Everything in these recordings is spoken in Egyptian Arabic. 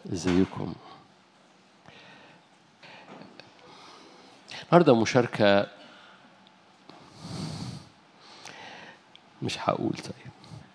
ازيكم النهارده مشاركة مش هقول طيب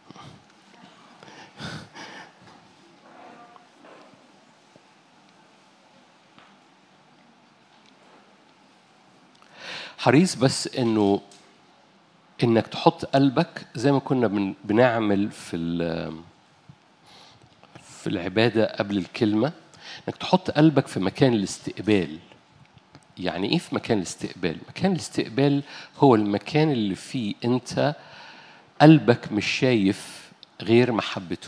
حريص بس انه انك تحط قلبك زي ما كنا بن- بنعمل في ال- في العبادة قبل الكلمة انك تحط قلبك في مكان الاستقبال يعني ايه في مكان الاستقبال مكان الاستقبال هو المكان اللي فيه انت قلبك مش شايف غير محبته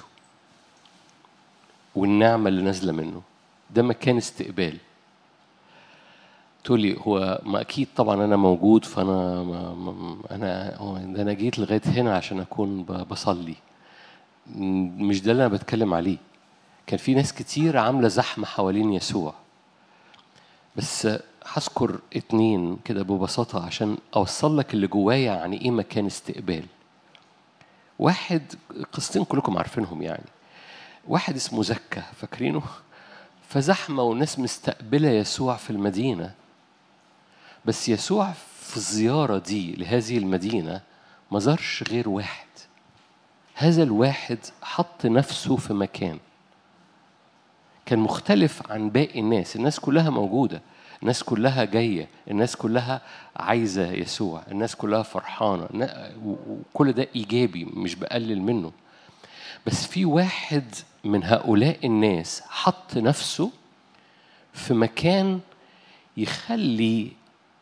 والنعمة اللي نازلة منه ده مكان استقبال تقولي هو ما اكيد طبعا انا موجود فانا ما ما انا هو ده انا جيت لغايه هنا عشان اكون ب- بصلي م- مش ده اللي انا بتكلم عليه كان في ناس كتير عامله زحمه حوالين يسوع بس هذكر اتنين كده ببساطه عشان اوصل لك اللي جوايا يعني ايه مكان استقبال واحد قصتين كلكم عارفينهم يعني واحد اسمه زكا فاكرينه فزحمه والناس مستقبله يسوع في المدينه بس يسوع في الزيارة دي لهذه المدينة ما زارش غير واحد هذا الواحد حط نفسه في مكان كان مختلف عن باقي الناس الناس كلها موجودة الناس كلها جاية الناس كلها عايزة يسوع الناس كلها فرحانة نا- و- وكل ده إيجابي مش بقلل منه بس في واحد من هؤلاء الناس حط نفسه في مكان يخلي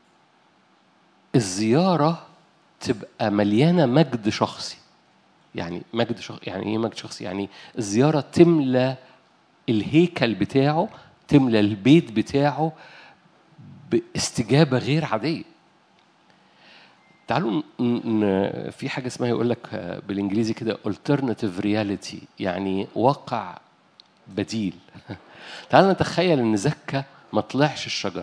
الزيارة تبقى مليانة مجد شخصي يعني مجد شخصي يعني ايه مجد شخصي يعني الزيارة تملى الهيكل بتاعه تملى البيت بتاعه باستجابة غير عادية تعالوا ن- ن- في حاجة اسمها يقول لك آه، بالانجليزي كده alternative reality يعني واقع بديل تعالوا نتخيل ان زكا ما طلعش الشجره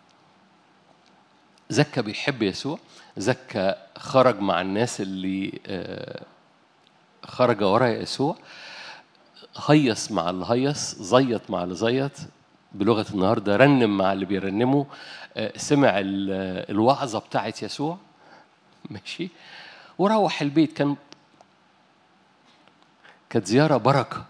زكا بيحب يسوع زكا خرج مع الناس اللي آه، خرج ورا يسوع هيص مع اللي هيص زيط مع اللي زيط بلغة النهاردة رنم مع اللي بيرنموا آه، سمع ال- الوعظة بتاعت يسوع ماشي وروح البيت كان كانت زيارة بركة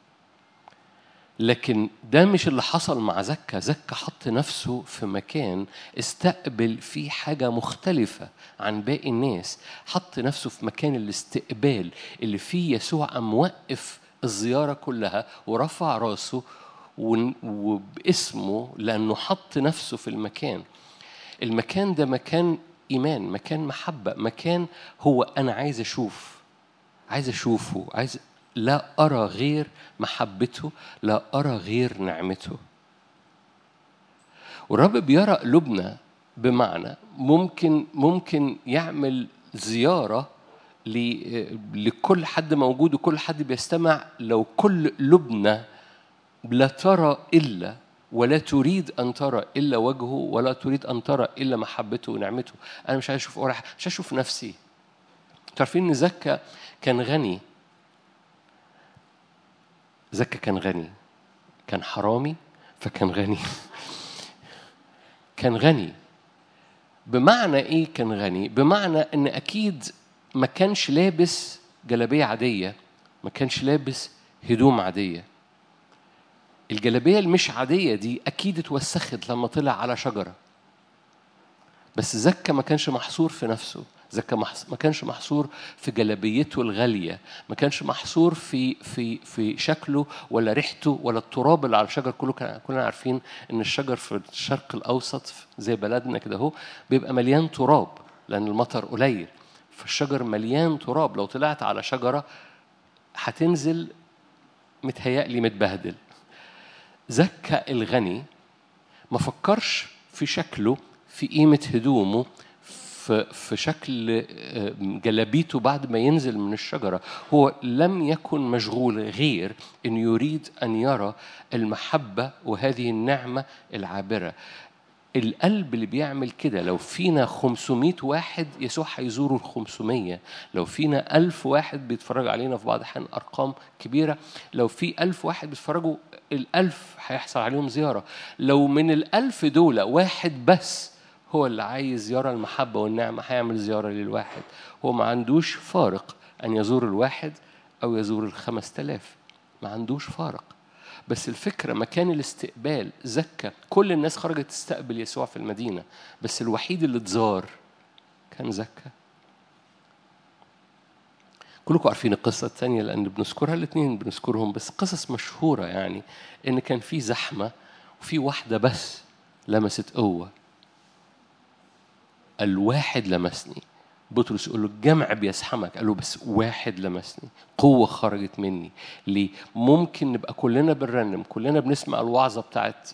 لكن ده مش اللي حصل مع زكا زكا حط نفسه في مكان استقبل فيه حاجة مختلفة عن باقي الناس حط نفسه في مكان الاستقبال اللي فيه يسوع قام موقف الزيارة كلها ورفع راسه ون- وباسمه لأنه حط نفسه في المكان المكان ده مكان إيمان مكان محبة مكان هو أنا عايز أشوف عايز اشوفه عايز لا ارى غير محبته لا ارى غير نعمته والرب بيرى قلوبنا بمعنى ممكن ممكن يعمل زياره ل- لكل حد موجود وكل حد بيستمع لو كل قلوبنا لا ترى الا ولا تريد ان ترى الا وجهه ولا تريد ان ترى الا محبته ونعمته انا مش عايز اشوف ولا حاجة، مش عايز اشوف نفسي تعرفين ان زكا كان غني زكا كان غني كان حرامي فكان غني كان غني بمعنى ايه كان غني بمعنى ان اكيد ما كانش لابس جلابيه عاديه ما كانش لابس هدوم عاديه الجلابيه المش عاديه دي اكيد اتوسخت لما طلع على شجره بس زكا ما كانش محصور في نفسه زكا محص- ما كانش محصور في جلابيته الغالية ما كانش محصور في في في شكله ولا ريحته ولا التراب اللي على الشجر كله كان- كلنا عارفين ان الشجر في الشرق الاوسط زي بلدنا كده اهو بيبقى مليان تراب لان المطر قليل فالشجر مليان تراب لو طلعت على شجرة هتنزل متهيألي متبهدل زكا الغني ما فكرش في شكله في قيمة هدومه في في شكل آه، جلابيته بعد ما ينزل من الشجرة هو لم يكن مشغول غير أن يريد أن يرى المحبة وهذه النعمة العابرة القلب اللي بيعمل كده لو فينا 500 واحد يسوع هيزوروا ال 500 لو فينا 1000 واحد بيتفرج علينا في بعض الأحيان أرقام كبيرة لو في 1000 واحد بيتفرجوا الألف هيحصل عليهم زيارة لو من الألف دول واحد بس هو اللي عايز يرى المحبة والنعمة هيعمل زيارة للواحد هو ما عندوش فارق أن يزور الواحد أو يزور الخمس تلاف ما عندوش فارق بس الفكرة مكان الاستقبال زكى كل الناس خرجت تستقبل يسوع في المدينة بس الوحيد اللي اتزار كان زكى كلكم عارفين القصة الثانية لأن بنذكرها الاثنين بنذكرهم بس قصص مشهورة يعني إن كان في زحمة وفي واحدة بس لمست قوة الواحد لمسني بطرس يقول له الجمع بيزحمك قال له بس واحد لمسني قوة خرجت مني ليه ممكن نبقى كلنا بنرنم كلنا بنسمع الوعظة بتاعت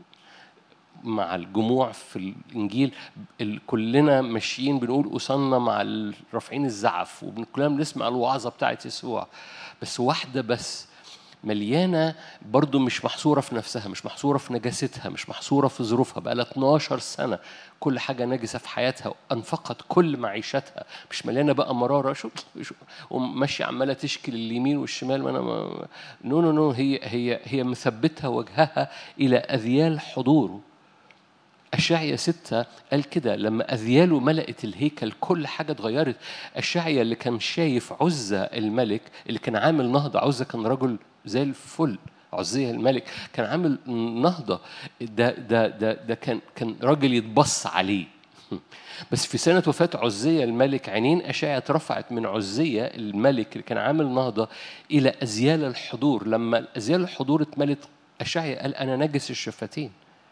مع الجموع في الانجيل كلنا ماشيين بنقول أصلنا مع رافعين الزعف وكلنا بنسمع الوعظه بتاعت يسوع بس واحده بس مليانة برضو مش محصورة في نفسها مش محصورة في نجاستها مش محصورة في ظروفها بقى لها 12 سنة كل حاجة نجسة في حياتها أنفقت كل معيشتها مش مليانة بقى مرارة شو, شو وماشية عمالة تشكي لليمين والشمال ما أنا ما نو نو نو هي هي هي مثبتة وجهها إلى أذيال حضوره أشعيا ستة قال كده لما أذياله ملأت الهيكل كل حاجة اتغيرت أشعيا اللي كان شايف عزة الملك اللي كان عامل نهضة عزة كان رجل زي الفل عزية الملك كان عامل نهضة ده ده ده ده كان كان راجل يتبص عليه بس في سنة وفاة عزية الملك عينين أشعيا اترفعت من عزية الملك اللي كان عامل نهضة إلى أزيال الحضور لما أزيال الحضور اتملت أشعيا قال أنا نجس الشفتين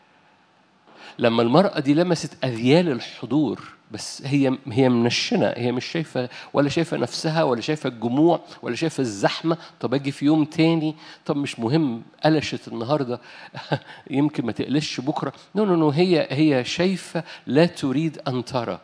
لما المرأة دي لمست أذيال الحضور بس هي هي منشنة هي مش شايفة ولا شايفة نفسها ولا شايفة الجموع ولا شايفة الزحمة طب أجي في يوم تاني طب مش مهم قلشت النهاردة يمكن ما تقلش بكرة نو نو نو هي هي شايفة لا تريد أن ترى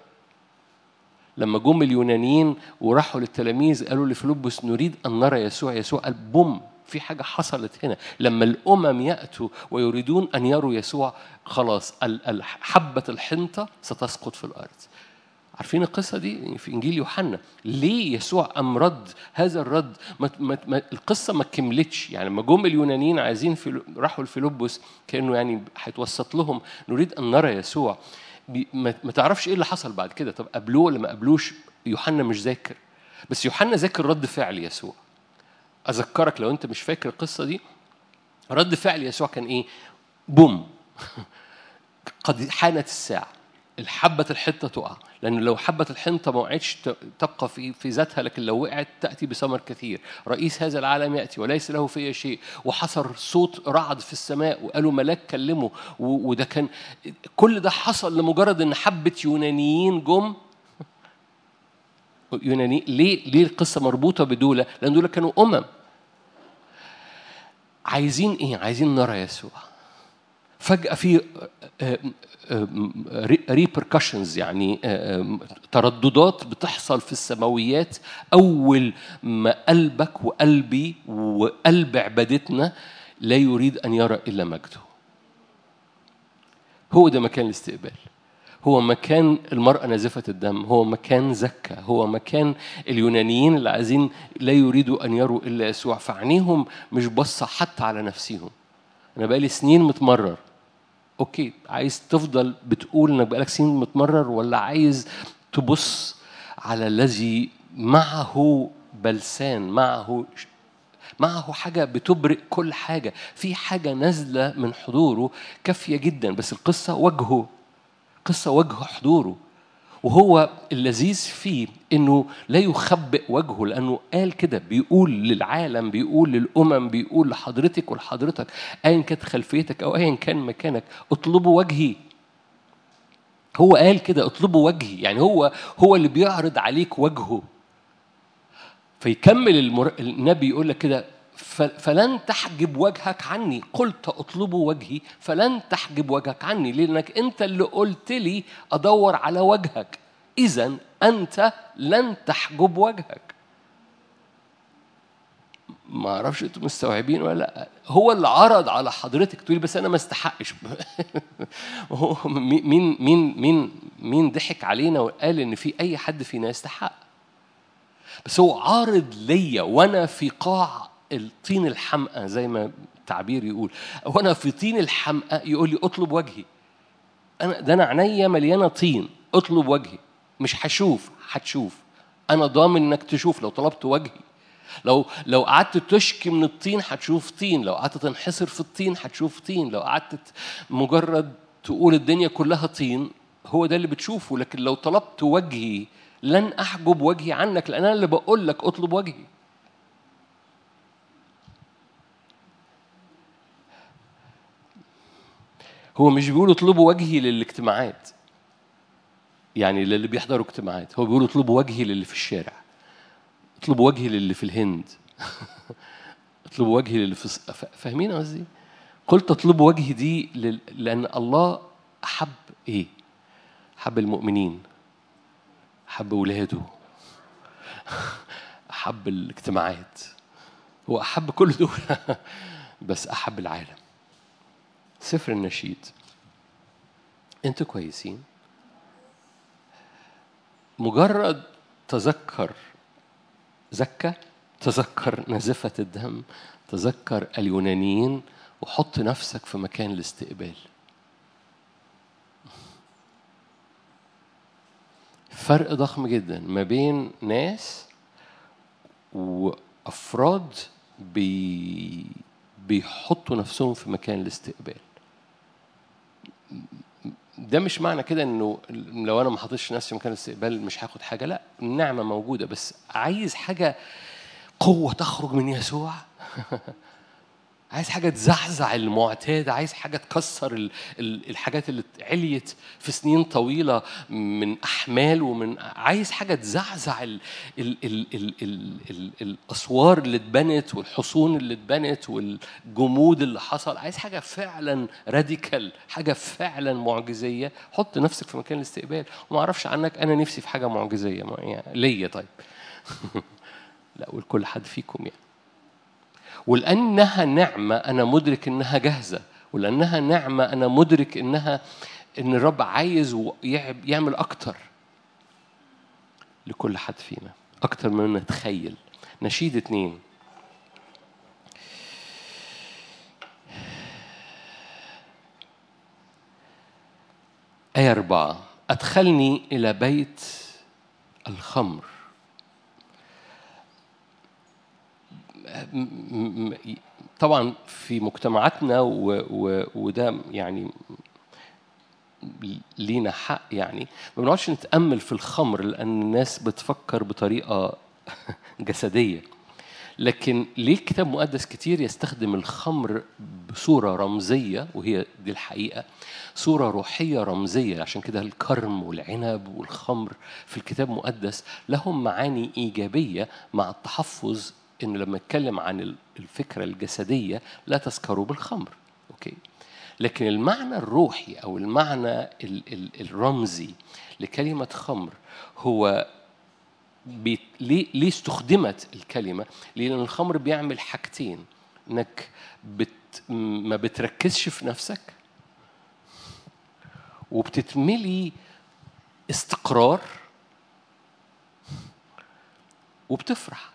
لما جم اليونانيين وراحوا للتلاميذ قالوا لفيلبس نريد أن نرى يسوع يسوع قال بوم في حاجة حصلت هنا لما الأمم يأتوا ويريدون أن يروا يسوع خلاص حبة الحنطة ستسقط في الأرض عارفين القصة دي في إنجيل يوحنا ليه يسوع أم رد هذا الرد ما ما ما القصة ما كملتش يعني لما جم اليونانيين عايزين في راحوا لفيلبس كأنه يعني هيتوسط لهم نريد أن نرى يسوع ما تعرفش إيه اللي حصل بعد كده طب قابلوه ولا ما قابلوش يوحنا مش ذاكر بس يوحنا ذاكر رد فعل يسوع أذكرك لو أنت مش فاكر القصة دي رد فعل يسوع كان إيه؟ بوم قد حانت الساعة الحبة الحنطة تقع لأن لو حبة الحنطة ما وقعتش تبقى في في ذاتها لكن لو وقعت تأتي بثمر كثير رئيس هذا العالم يأتي وليس له في شيء وحصل صوت رعد في السماء وقالوا ملاك كلمه وده كان كل ده حصل لمجرد إن حبة يونانيين جم يوناني ليه ليه القصه مربوطه بدول؟ لان دول كانوا امم عايزين ايه؟ عايزين نرى يسوع فجأة في ريبركشنز يعني ترددات بتحصل في السماويات أول ما قلبك وقلبي وقلب عبادتنا لا يريد أن يرى إلا مجده هو ده مكان الاستقبال هو مكان المرأة نازفة الدم هو مكان زكا هو مكان اليونانيين اللي عايزين لا يريدوا أن يروا إلا يسوع فعينيهم مش باصة حتى على نفسهم أنا بقالي سنين متمرر أوكي عايز تفضل بتقول إنك بقالك سنين متمرر ولا عايز تبص على الذي معه بلسان معه معه حاجة بتبرئ كل حاجة في حاجة نازلة من حضوره كافية جدا بس القصة وجهه قصة وجه حضوره وهو اللذيذ فيه انه لا يخبئ وجهه لانه قال كده بيقول للعالم بيقول للامم بيقول لحضرتك ولحضرتك ايا كانت خلفيتك او ايا كان مكانك اطلبوا وجهي هو قال كده اطلبوا وجهي يعني هو هو اللي بيعرض عليك وجهه فيكمل المر... النبي يقول لك كده فلن تحجب وجهك عني قلت اطلبوا وجهي فلن تحجب وجهك عني لانك انت اللي قلت لي ادور على وجهك اذا انت لن تحجب وجهك ما اعرفش انتوا مستوعبين ولا لا هو اللي عرض على حضرتك تقولي بس انا ما استحقش هو مين مين مين مين ضحك علينا وقال ان في اي حد فينا يستحق بس هو عارض ليا وانا في قاع الطين الحمقى زي ما التعبير يقول وانا في طين الحمقى يقول لي اطلب وجهي انا ده انا عينيا مليانه طين اطلب وجهي مش هشوف هتشوف انا ضامن انك تشوف لو طلبت وجهي لو لو قعدت تشكي من الطين هتشوف طين لو قعدت تنحصر في الطين هتشوف طين لو قعدت مجرد تقول الدنيا كلها طين هو ده اللي بتشوفه لكن لو طلبت وجهي لن احجب وجهي عنك لان انا اللي بقول لك اطلب وجهي هو مش بيقول اطلبوا وجهي للاجتماعات يعني للي بيحضروا اجتماعات هو بيقول اطلبوا وجهي للي في الشارع اطلبوا وجهي للي في الهند اطلبوا وجهي للي في فاهمين قصدي قلت اطلبوا وجهي دي لان الله احب ايه حب المؤمنين حب ولاده أحب الاجتماعات هو أحب كل دول بس أحب العالم سفر النشيد أنتوا كويسين مجرد تذكر زكى تذكر نزفة الدم تذكر اليونانيين وحط نفسك في مكان الاستقبال فرق ضخم جدا ما بين ناس وافراد بي بيحطوا نفسهم في مكان الاستقبال ده مش معنى كده انه لو انا ما حطيتش نفسي في مكان الاستقبال مش هاخد حاجه لا النعمه موجوده بس عايز حاجه قوه تخرج من يسوع عايز حاجة تزعزع المعتاد عايز حاجة تكسر الحاجات اللي عليت في سنين طويلة من أحمال ومن عايز حاجة تزعزع ال ال ال ال ال ال الأسوار اللي اتبنت والحصون اللي اتبنت والجمود اللي حصل عايز حاجة فعلا راديكال حاجة فعلا معجزية حط نفسك في مكان الاستقبال وما أعرفش عنك أنا نفسي في حاجة معجزية يعني ليا طيب لا ولكل حد فيكم يعني ولأنها نعمة أنا مدرك إنها جاهزة ولأنها نعمة أنا مدرك إنها إن الرب عايز يعمل أكتر لكل حد فينا أكتر من نتخيل نشيد اتنين آية أربعة أدخلني إلى بيت الخمر طبعا في مجتمعاتنا وده يعني لينا حق يعني ما بنقعدش نتامل في الخمر لان الناس بتفكر بطريقه جسديه لكن ليه الكتاب المقدس كتير يستخدم الخمر بصورة رمزية وهي دي الحقيقة صورة روحية رمزية عشان كده الكرم والعنب والخمر في الكتاب المقدس لهم معاني إيجابية مع التحفظ إن لما نتكلم عن الفكرة الجسدية لا تسكروا بالخمر أوكي لكن المعنى الروحي أو المعنى الرمزي لكلمة خمر هو بيت ليه ليه استخدمت الكلمة؟ لأن الخمر بيعمل حاجتين إنك بت ما بتركزش في نفسك وبتتملي استقرار وبتفرح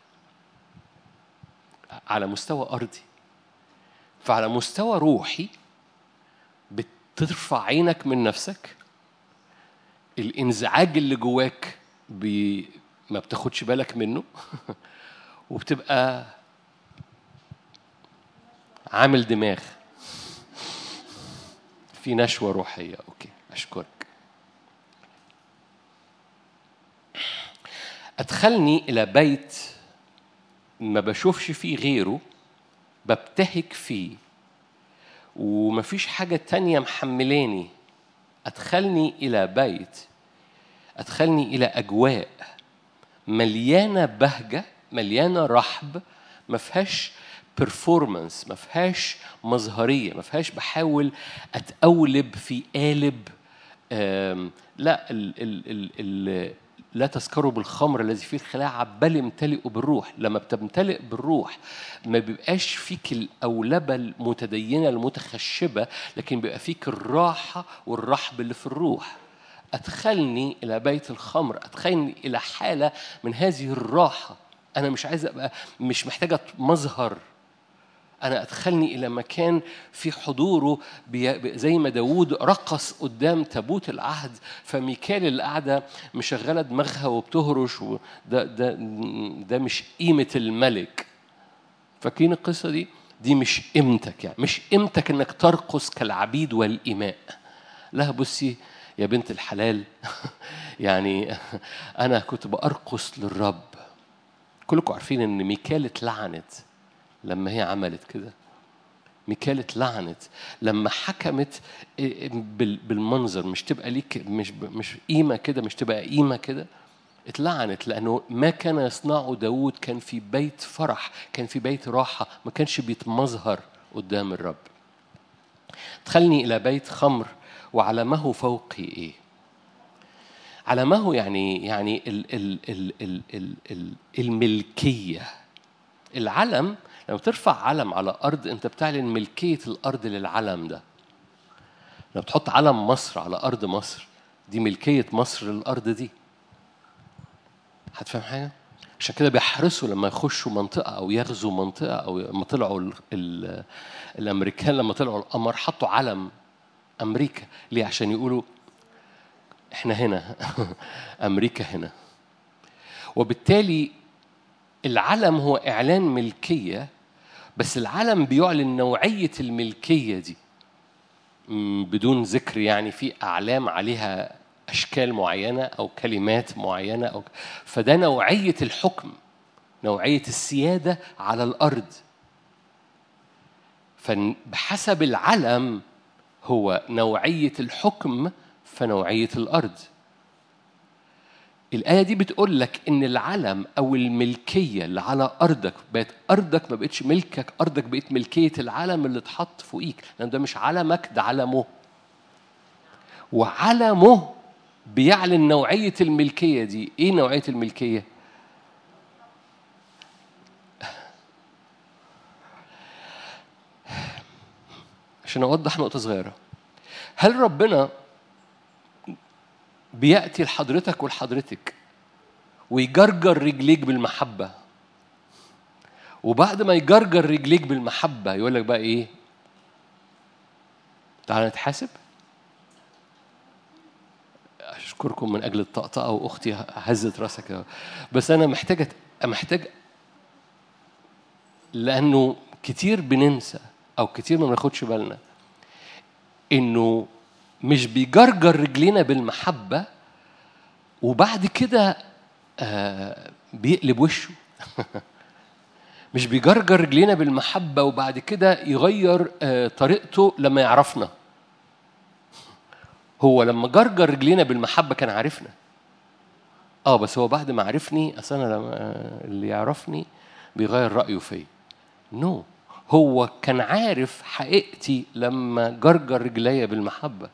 على مستوى أرضي فعلى مستوى روحي بترفع عينك من نفسك الانزعاج اللي جواك بي ما بتاخدش بالك منه وبتبقى عامل دماغ في نشوة روحية أوكي أشكرك أدخلني إلى بيت ما بشوفش فيه غيره ببتهك فيه ومفيش حاجة تانية محملاني أدخلني إلى بيت أدخلني إلى أجواء مليانة بهجة مليانة رحب ما فيهاش بيرفورمانس ما فيهاش مظهرية ما فيهاش بحاول أتقولب في قالب لا ال ال ال ال لا تسكروا بالخمر الذي فيه الخلاعة بل امتلئوا بالروح لما بتمتلئ بالروح ما بيبقاش فيك الأولبة المتدينة المتخشبة لكن بيبقى فيك الراحة والرحب اللي في الروح أدخلني إلى بيت الخمر أدخلني إلى حالة من هذه الراحة أنا مش عايز أبقى مش محتاجة مظهر أنا أدخلني إلى مكان في حضوره بي- زي ما داوود رقص قدام تابوت العهد فميكال اللي قاعدة مشغلة دماغها وبتهرش و- ده ده ده مش قيمة الملك فاكرين القصة دي؟ دي مش قيمتك يعني مش قيمتك إنك ترقص كالعبيد والإماء لا بصي يا بنت الحلال يعني أنا كنت بأرقص للرب كلكم عارفين إن ميكال اتلعنت لما هي عملت كده ميكال اتلعنت لما حكمت بال- بالمنظر مش تبقى ليك مش مش قيمه كده مش تبقى قيمه كده اتلعنت لانه ما كان يصنعه داود كان في بيت فرح كان في بيت راحه ما كانش بيتمظهر قدام الرب دخلني الى بيت خمر وعلمه فوقي ايه علمه يعني يعني ال ال ال ال ال ال الملكيه العلم لما ترفع علم على أرض أنت بتعلن ملكية الأرض للعلم ده لما بتحط علم مصر على أرض مصر دي ملكية مصر للأرض دي هتفهم حاجة؟ عشان كده بيحرصوا لما يخشوا منطقة أو يغزوا منطقة أو لما طلعوا ال ال الأمريكان لما طلعوا القمر حطوا علم أمريكا ليه؟ عشان يقولوا إحنا هنا أمريكا هنا وبالتالي العلم هو إعلان ملكية بس العلم بيعلن نوعية الملكية دي م، بدون ذكر يعني في أعلام عليها أشكال معينة أو كلمات معينة أو فده نوعية الحكم نوعية السيادة على الأرض فبحسب العلم هو نوعية الحكم فنوعية الأرض الآية دي بتقول لك إن العلم أو الملكية اللي على أرضك بقت أرضك ما بقتش ملكك أرضك بقت ملكية العلم اللي اتحط فوقيك لأن ده مش علمك ده علمه وعلمه بيعلن نوعية الملكية دي إيه نوعية الملكية؟ عشان أوضح نقطة صغيرة هل ربنا بيأتي لحضرتك ولحضرتك ويجرجر رجليك بالمحبة وبعد ما يجرجر رجليك بالمحبة يقول لك بقى إيه؟ تعالى نتحاسب أشكركم من أجل الطقطقة وأختي هزت راسها كده بس أنا محتاجة محتاج لأنه كتير بننسى أو كتير ما بناخدش بالنا إنه مش بيجرجر رجلينا بالمحبة وبعد كده آه بيقلب وشه مش بيجرجر رجلينا بالمحبة وبعد كده يغير آه طريقته لما يعرفنا هو لما جرجر رجلينا بالمحبة كان عارفنا اه بس هو بعد ما عرفني اصل انا لما آه، اللي يعرفني بيغير رأيه فيا نو no. هو كان عارف حقيقتي لما جرجر رجليا بالمحبه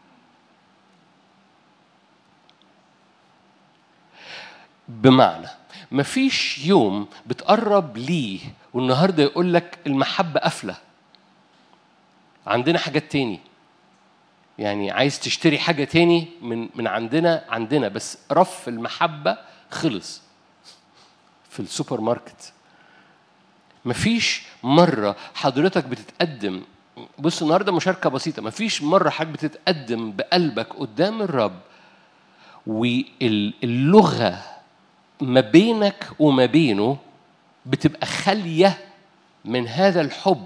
بمعنى مفيش يوم بتقرب ليه والنهارده يقول لك المحبة قافلة عندنا حاجات تاني يعني عايز تشتري حاجة تاني من من عندنا عندنا بس رف المحبة خلص في السوبر ماركت مفيش مرة حضرتك بتتقدم بص النهارده مشاركة بسيطة مفيش مرة حضرتك بتتقدم بقلبك قدام الرب واللغة ما بينك وما بينه بتبقى خالية من هذا الحب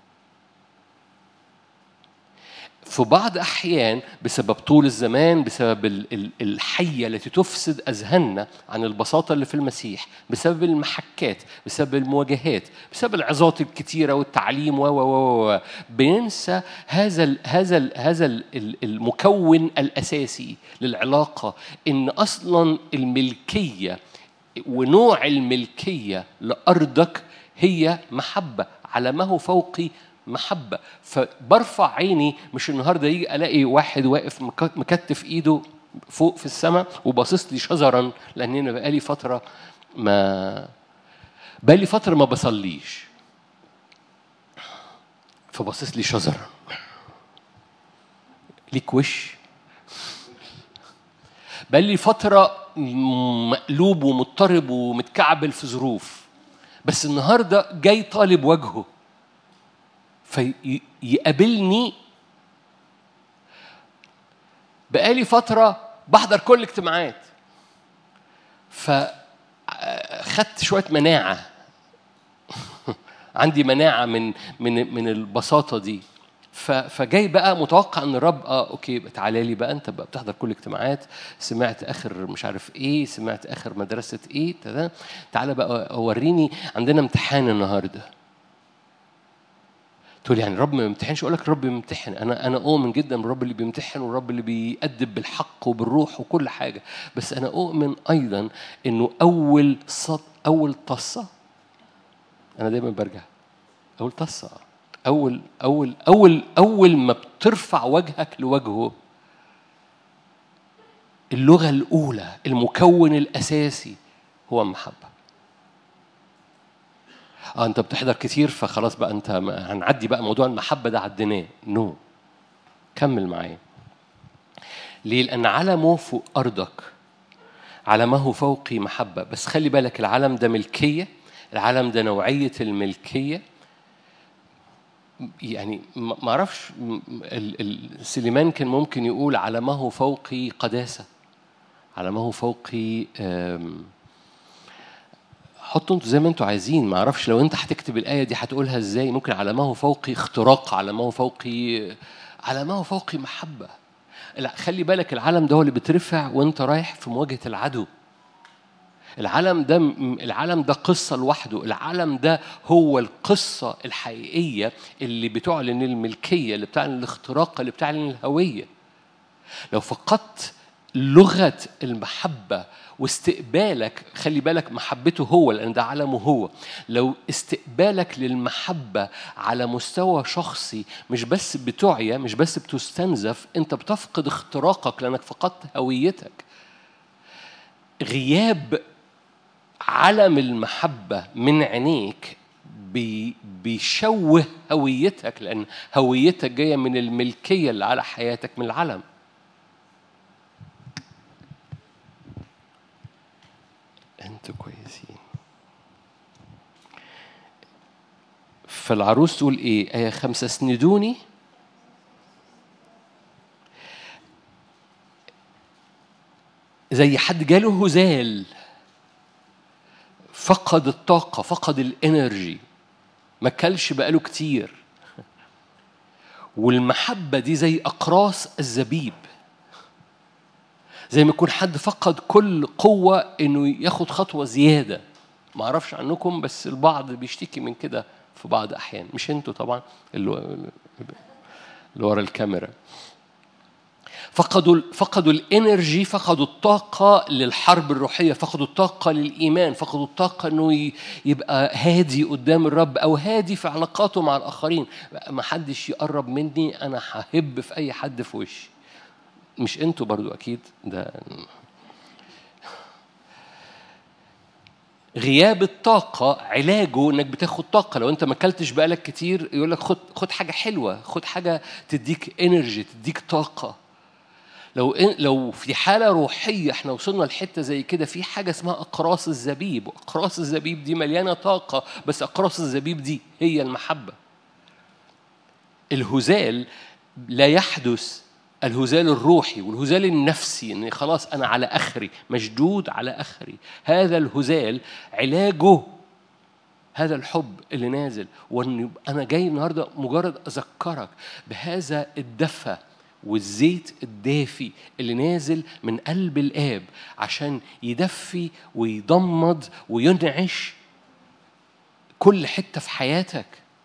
في بعض أحيان بسبب طول الزمان بسبب ال- ال- الحية التي تفسد أذهاننا عن البساطة اللي في المسيح بسبب المحكات بسبب المواجهات بسبب العظات الكتيرة والتعليم و و و و بننسى هذا ال هذا ال هذا ال- ال- المكون الأساسي للعلاقة إن أصلا الملكية ونوع الملكية لأرضك هي محبة علمه فوقي محبة فبرفع عيني مش النهاردة يجي ألاقي واحد واقف مك- مكتف إيده فوق في السماء وباصص لي شزرا لان انا بقالي فتره ما بقالي فتره ما بصليش فباصص لي شزرا ليك وش بقالي فتره مقلوب ومضطرب ومتكعبل في ظروف بس النهارده جاي طالب وجهه فيقابلني بقالي فترة بحضر كل الاجتماعات فخدت شوية مناعة عندي مناعة من من من البساطة دي فجاي بقى متوقع ان الرب اه اوكي تعالى لي بقى انت بقى بتحضر كل الاجتماعات سمعت اخر مش عارف ايه سمعت اخر مدرسه ايه تعالى بقى وريني عندنا امتحان النهارده تقول يعني الرب ما بيمتحنش اقول لك الرب بيمتحن انا انا اؤمن جدا بالرب اللي بيمتحن والرب اللي بيأدب بالحق وبالروح وكل حاجه بس انا اؤمن ايضا انه اول صد اول طصه انا دايما برجع اول طصه اول اول اول اول ما بترفع وجهك لوجهه اللغه الاولى المكون الاساسي هو المحبه اه انت بتحضر كتير فخلاص بقى انت هنعدي بقى موضوع المحبه ده عديناه نو no. كمل معايا ليه لان علمه فوق ارضك علمه فوقي محبه بس خلي بالك العلم ده ملكيه العلم ده نوعيه الملكيه يعني ما اعرفش سليمان كان ممكن يقول علمه فوقي قداسه علمه فوقي حطوا انتوا زي ما انتوا عايزين ما اعرفش لو انت هتكتب الايه دي هتقولها ازاي ممكن على ما هو فوقي اختراق على ما هو فوقي على ما هو فوقي محبه لا خلي بالك العلم ده هو اللي بترفع وانت رايح في مواجهه العدو العالم ده العالم ده قصه لوحده العالم ده هو القصه الحقيقيه اللي بتعلن الملكيه اللي بتعلن الاختراق اللي بتعلن الهويه لو فقدت لغه المحبه واستقبالك خلي بالك محبته هو لأن ده عالمه هو لو استقبالك للمحبة على مستوى شخصي مش بس بتعيا مش بس بتستنزف أنت بتفقد اختراقك لأنك فقدت هويتك غياب علم المحبة من عينيك بيشوه هويتك لأن هويتك جاية من الملكية اللي على حياتك من العلم انتوا كويسين فالعروس تقول ايه آية خمسة اسندوني زي حد جاله هزال فقد الطاقة فقد الانرجي ما كلش بقاله كتير والمحبة دي زي أقراص الزبيب زي ما يكون حد فقد كل قوة إنه ياخد خطوة زيادة ما أعرفش عنكم بس البعض بيشتكي من كده في بعض أحيان مش أنتوا طبعا اللي اللي ورا الكاميرا فقدوا فقدوا الانرجي فقدوا الطاقه للحرب الروحيه فقدوا الطاقه للايمان فقدوا الطاقه انه يبقى هادي قدام الرب او هادي في علاقاته مع الاخرين ما حدش يقرب مني انا ههب في اي حد في وشي مش انتوا برضو اكيد ده غياب الطاقة علاجه انك بتاخد طاقة لو انت ما اكلتش بقالك كتير يقول لك خد خد حاجة حلوة خد حاجة تديك انرجي تديك طاقة لو إن لو في حالة روحية احنا وصلنا لحتة زي كده في حاجة اسمها أقراص الزبيب، أقراص الزبيب دي مليانة طاقة بس أقراص الزبيب دي هي المحبة. الهزال لا يحدث الهزال الروحي والهزال النفسي ان خلاص انا على اخري مشدود على اخري هذا الهزال علاجه هذا الحب اللي نازل وان انا جاي النهارده مجرد اذكرك بهذا الدفى والزيت الدافي اللي نازل من قلب الاب عشان يدفي ويضمد وينعش كل حته في حياتك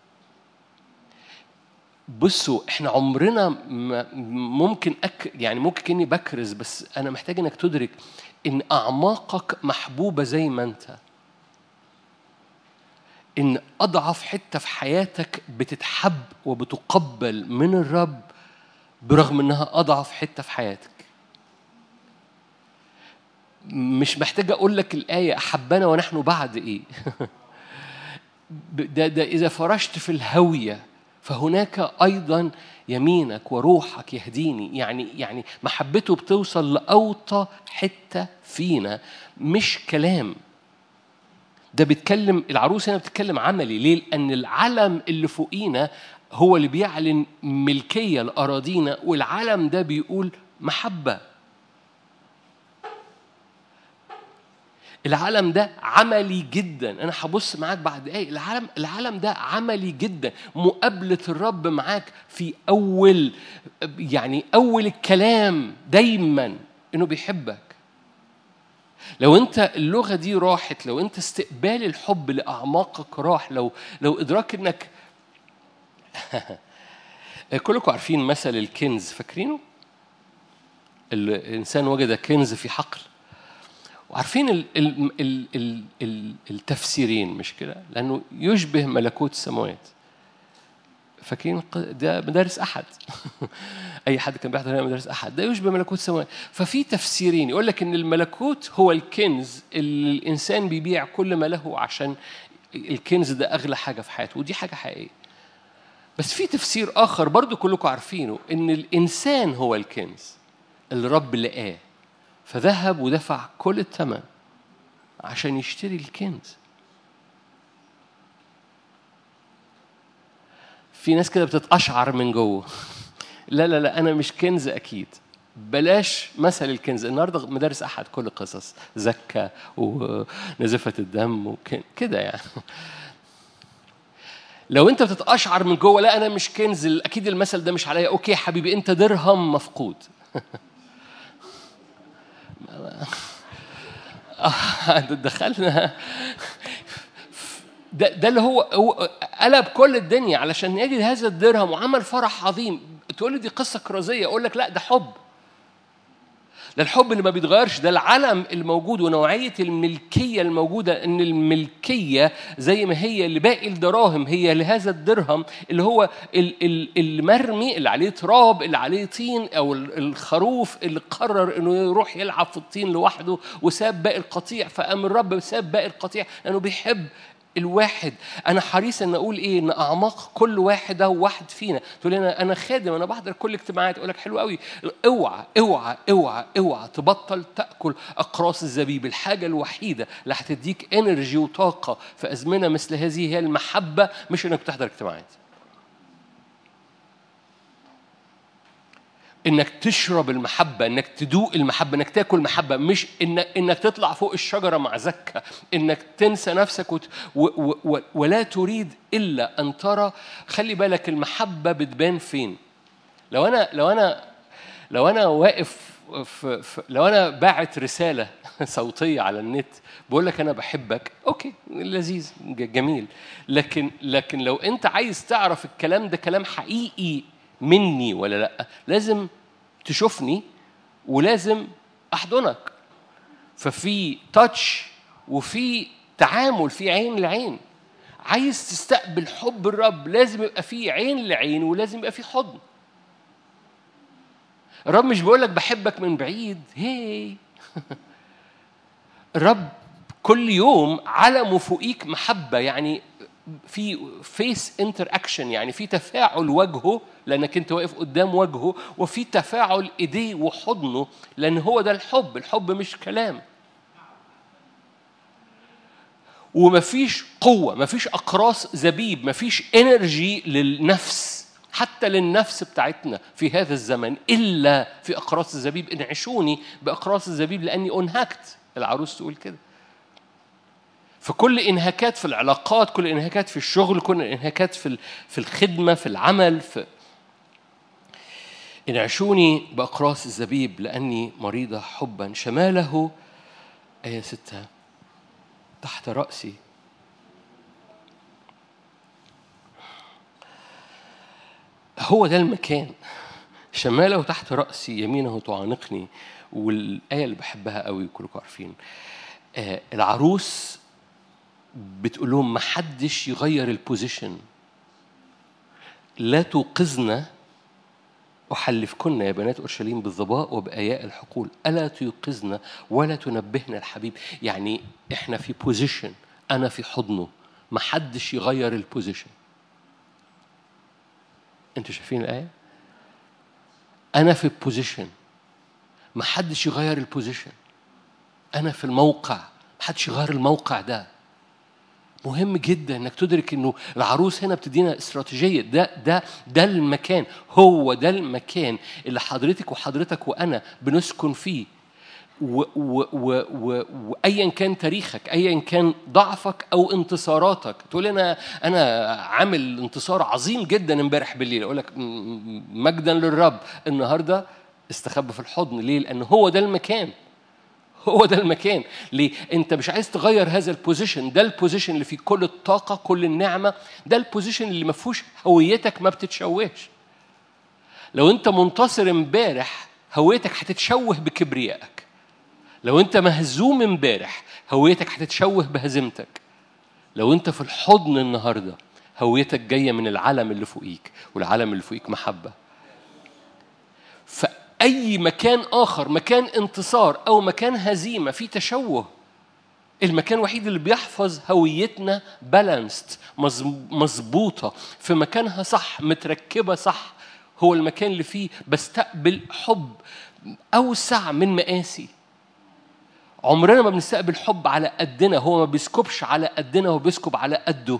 بصوا احنا عمرنا ممكن أك يعني ممكن كني بكرز بس انا محتاج انك تدرك ان اعماقك محبوبه زي ما انت ان اضعف حته في حياتك بتتحب وبتقبل من الرب برغم انها اضعف حته في حياتك مش محتاج اقول لك الايه احبنا ونحن بعد ايه ده, ده اذا فرشت في الهويه فهناك ايضا يمينك وروحك يهديني يعني يعني محبته بتوصل لاوطى حته فينا مش كلام ده بيتكلم العروس هنا بتتكلم عملي ليه؟ لأن العلم اللي فوقينا هو اللي بيعلن ملكية لأراضينا والعلم ده بيقول محبة العالم ده عملي جدا انا هبص معاك بعد ايه العالم العالم ده عملي جدا مقابله الرب معاك في اول يعني اول الكلام دايما انه بيحبك لو انت اللغه دي راحت لو انت استقبال الحب لاعماقك راح لو لو ادراك انك كلكم عارفين مثل الكنز فاكرينه الانسان وجد كنز في حقل وعارفين ال ال ال ال ال التفسيرين مش كده لانه يشبه ملكوت السماوات فاكرين ده مدارس احد اي حد كان بيحضر هنا مدارس احد ده يشبه ملكوت السماوات ففي تفسيرين يقول لك ان الملكوت هو الكنز اللي الانسان بيبيع كل ما له عشان الكنز ده اغلى حاجه في حياته ودي حاجه حقيقيه بس في تفسير اخر برضو كلكم عارفينه ان الانسان هو الكنز اللي رب لقاه فذهب ودفع كل الثمن عشان يشتري الكنز في ناس كده بتتقشعر من جوه لا لا لا انا مش كنز اكيد بلاش مثل الكنز النهارده مدارس احد كل قصص زكا ونزفه الدم كده يعني لو انت بتتقشعر من جوه لا انا مش كنز اكيد المثل ده مش عليا اوكي يا حبيبي انت درهم مفقود دخلنا ده, ده اللي هو, هو قلب كل الدنيا علشان يجد هذا الدرهم وعمل فرح عظيم تقول لي دي قصه كرازيه اقول لك لا ده حب ده الحب اللي ما بيتغيرش ده العلم الموجود ونوعية الملكية الموجودة إن الملكية زي ما هي اللي باقي الدراهم هي لهذا الدرهم اللي هو المرمي اللي عليه تراب اللي عليه طين أو الخروف اللي قرر إنه يروح يلعب في الطين لوحده وساب باقي القطيع فقام الرب ساب باقي القطيع لأنه بيحب الواحد انا حريص ان اقول ايه ان اعماق كل واحد ده واحد فينا تقول لي انا انا خادم انا بحضر كل اجتماعات اقول لك حلو قوي اوعى اوعى اوعى اوعى تبطل تاكل اقراص الزبيب الحاجه الوحيده اللي هتديك انرجي وطاقه في ازمنه مثل هذه هي المحبه مش انك تحضر اجتماعات انك تشرب المحبه انك تدوق المحبه انك تاكل محبه مش انك انك تطلع فوق الشجره مع زكه انك تنسى نفسك وت و و ولا تريد الا ان ترى خلي بالك المحبه بتبان فين لو انا لو انا لو انا واقف في, في لو انا باعت رساله صوتيه على النت بقول لك انا بحبك اوكي لذيذ جميل لكن لكن لو انت عايز تعرف الكلام ده كلام حقيقي مني ولا لا لازم تشوفني ولازم احضنك ففي تاتش وفي تعامل في عين لعين عايز تستقبل حب الرب لازم يبقى في عين لعين ولازم يبقى في حضن الرب مش بيقول لك بحبك من بعيد هي الرب كل يوم علمه فوقيك محبه يعني في فيس انتر اكشن يعني في تفاعل وجهه لانك انت واقف قدام وجهه وفي تفاعل ايديه وحضنه لان هو ده الحب الحب مش كلام ومفيش قوه مفيش اقراص زبيب مفيش انرجي للنفس حتى للنفس بتاعتنا في هذا الزمن الا في اقراص الزبيب انعشوني باقراص الزبيب لاني انهكت العروس تقول كده فكل انهاكات في العلاقات كل انهاكات في الشغل كل انهاكات في في الخدمه في العمل في انعشوني بأقراص الزبيب لأني مريضة حبا شماله آية ستة تحت رأسي هو ده المكان شماله تحت رأسي يمينه تعانقني والآية اللي بحبها قوي كلكم عارفين آه العروس بتقول لهم محدش يغير البوزيشن لا توقظنا أحلفكن يا بنات أورشليم بالظباء وبآياء الحقول ألا تيقظن ولا تنبهن الحبيب يعني إحنا في بوزيشن أنا في حضنه محدش يغير البوزيشن أنتوا شايفين الآية؟ أنا في البوزيشن محدش يغير البوزيشن أنا في الموقع محدش يغير الموقع ده مهم جدا انك تدرك انه العروس هنا بتدينا استراتيجيه ده ده ده المكان هو ده المكان اللي حضرتك وحضرتك وانا بنسكن فيه و- و- و- و- وايا كان تاريخك ايا كان ضعفك او انتصاراتك تقول انا انا عامل انتصار عظيم جدا امبارح بالليل اقول لك م- م- مجدا للرب النهارده استخبى في الحضن ليه لان هو ده المكان هو ده المكان ليه انت مش عايز تغير هذا البوزيشن ده البوزيشن اللي فيه كل الطاقه كل النعمه ده البوزيشن اللي ما فيهوش هويتك ما بتتشوهش لو انت منتصر امبارح هويتك هتتشوه بكبريائك لو انت مهزوم امبارح هويتك هتتشوه بهزيمتك لو انت في الحضن النهارده هويتك جايه من العلم اللي فوقيك والعلم اللي فوقيك محبه فأي مكان آخر مكان انتصار أو مكان هزيمة في تشوه المكان الوحيد اللي بيحفظ هويتنا بالانسد مظبوطة في مكانها صح متركبة صح هو المكان اللي فيه بستقبل حب أوسع من مقاسي عمرنا ما بنستقبل حب على قدنا هو ما بيسكبش على قدنا هو بيسكب على قده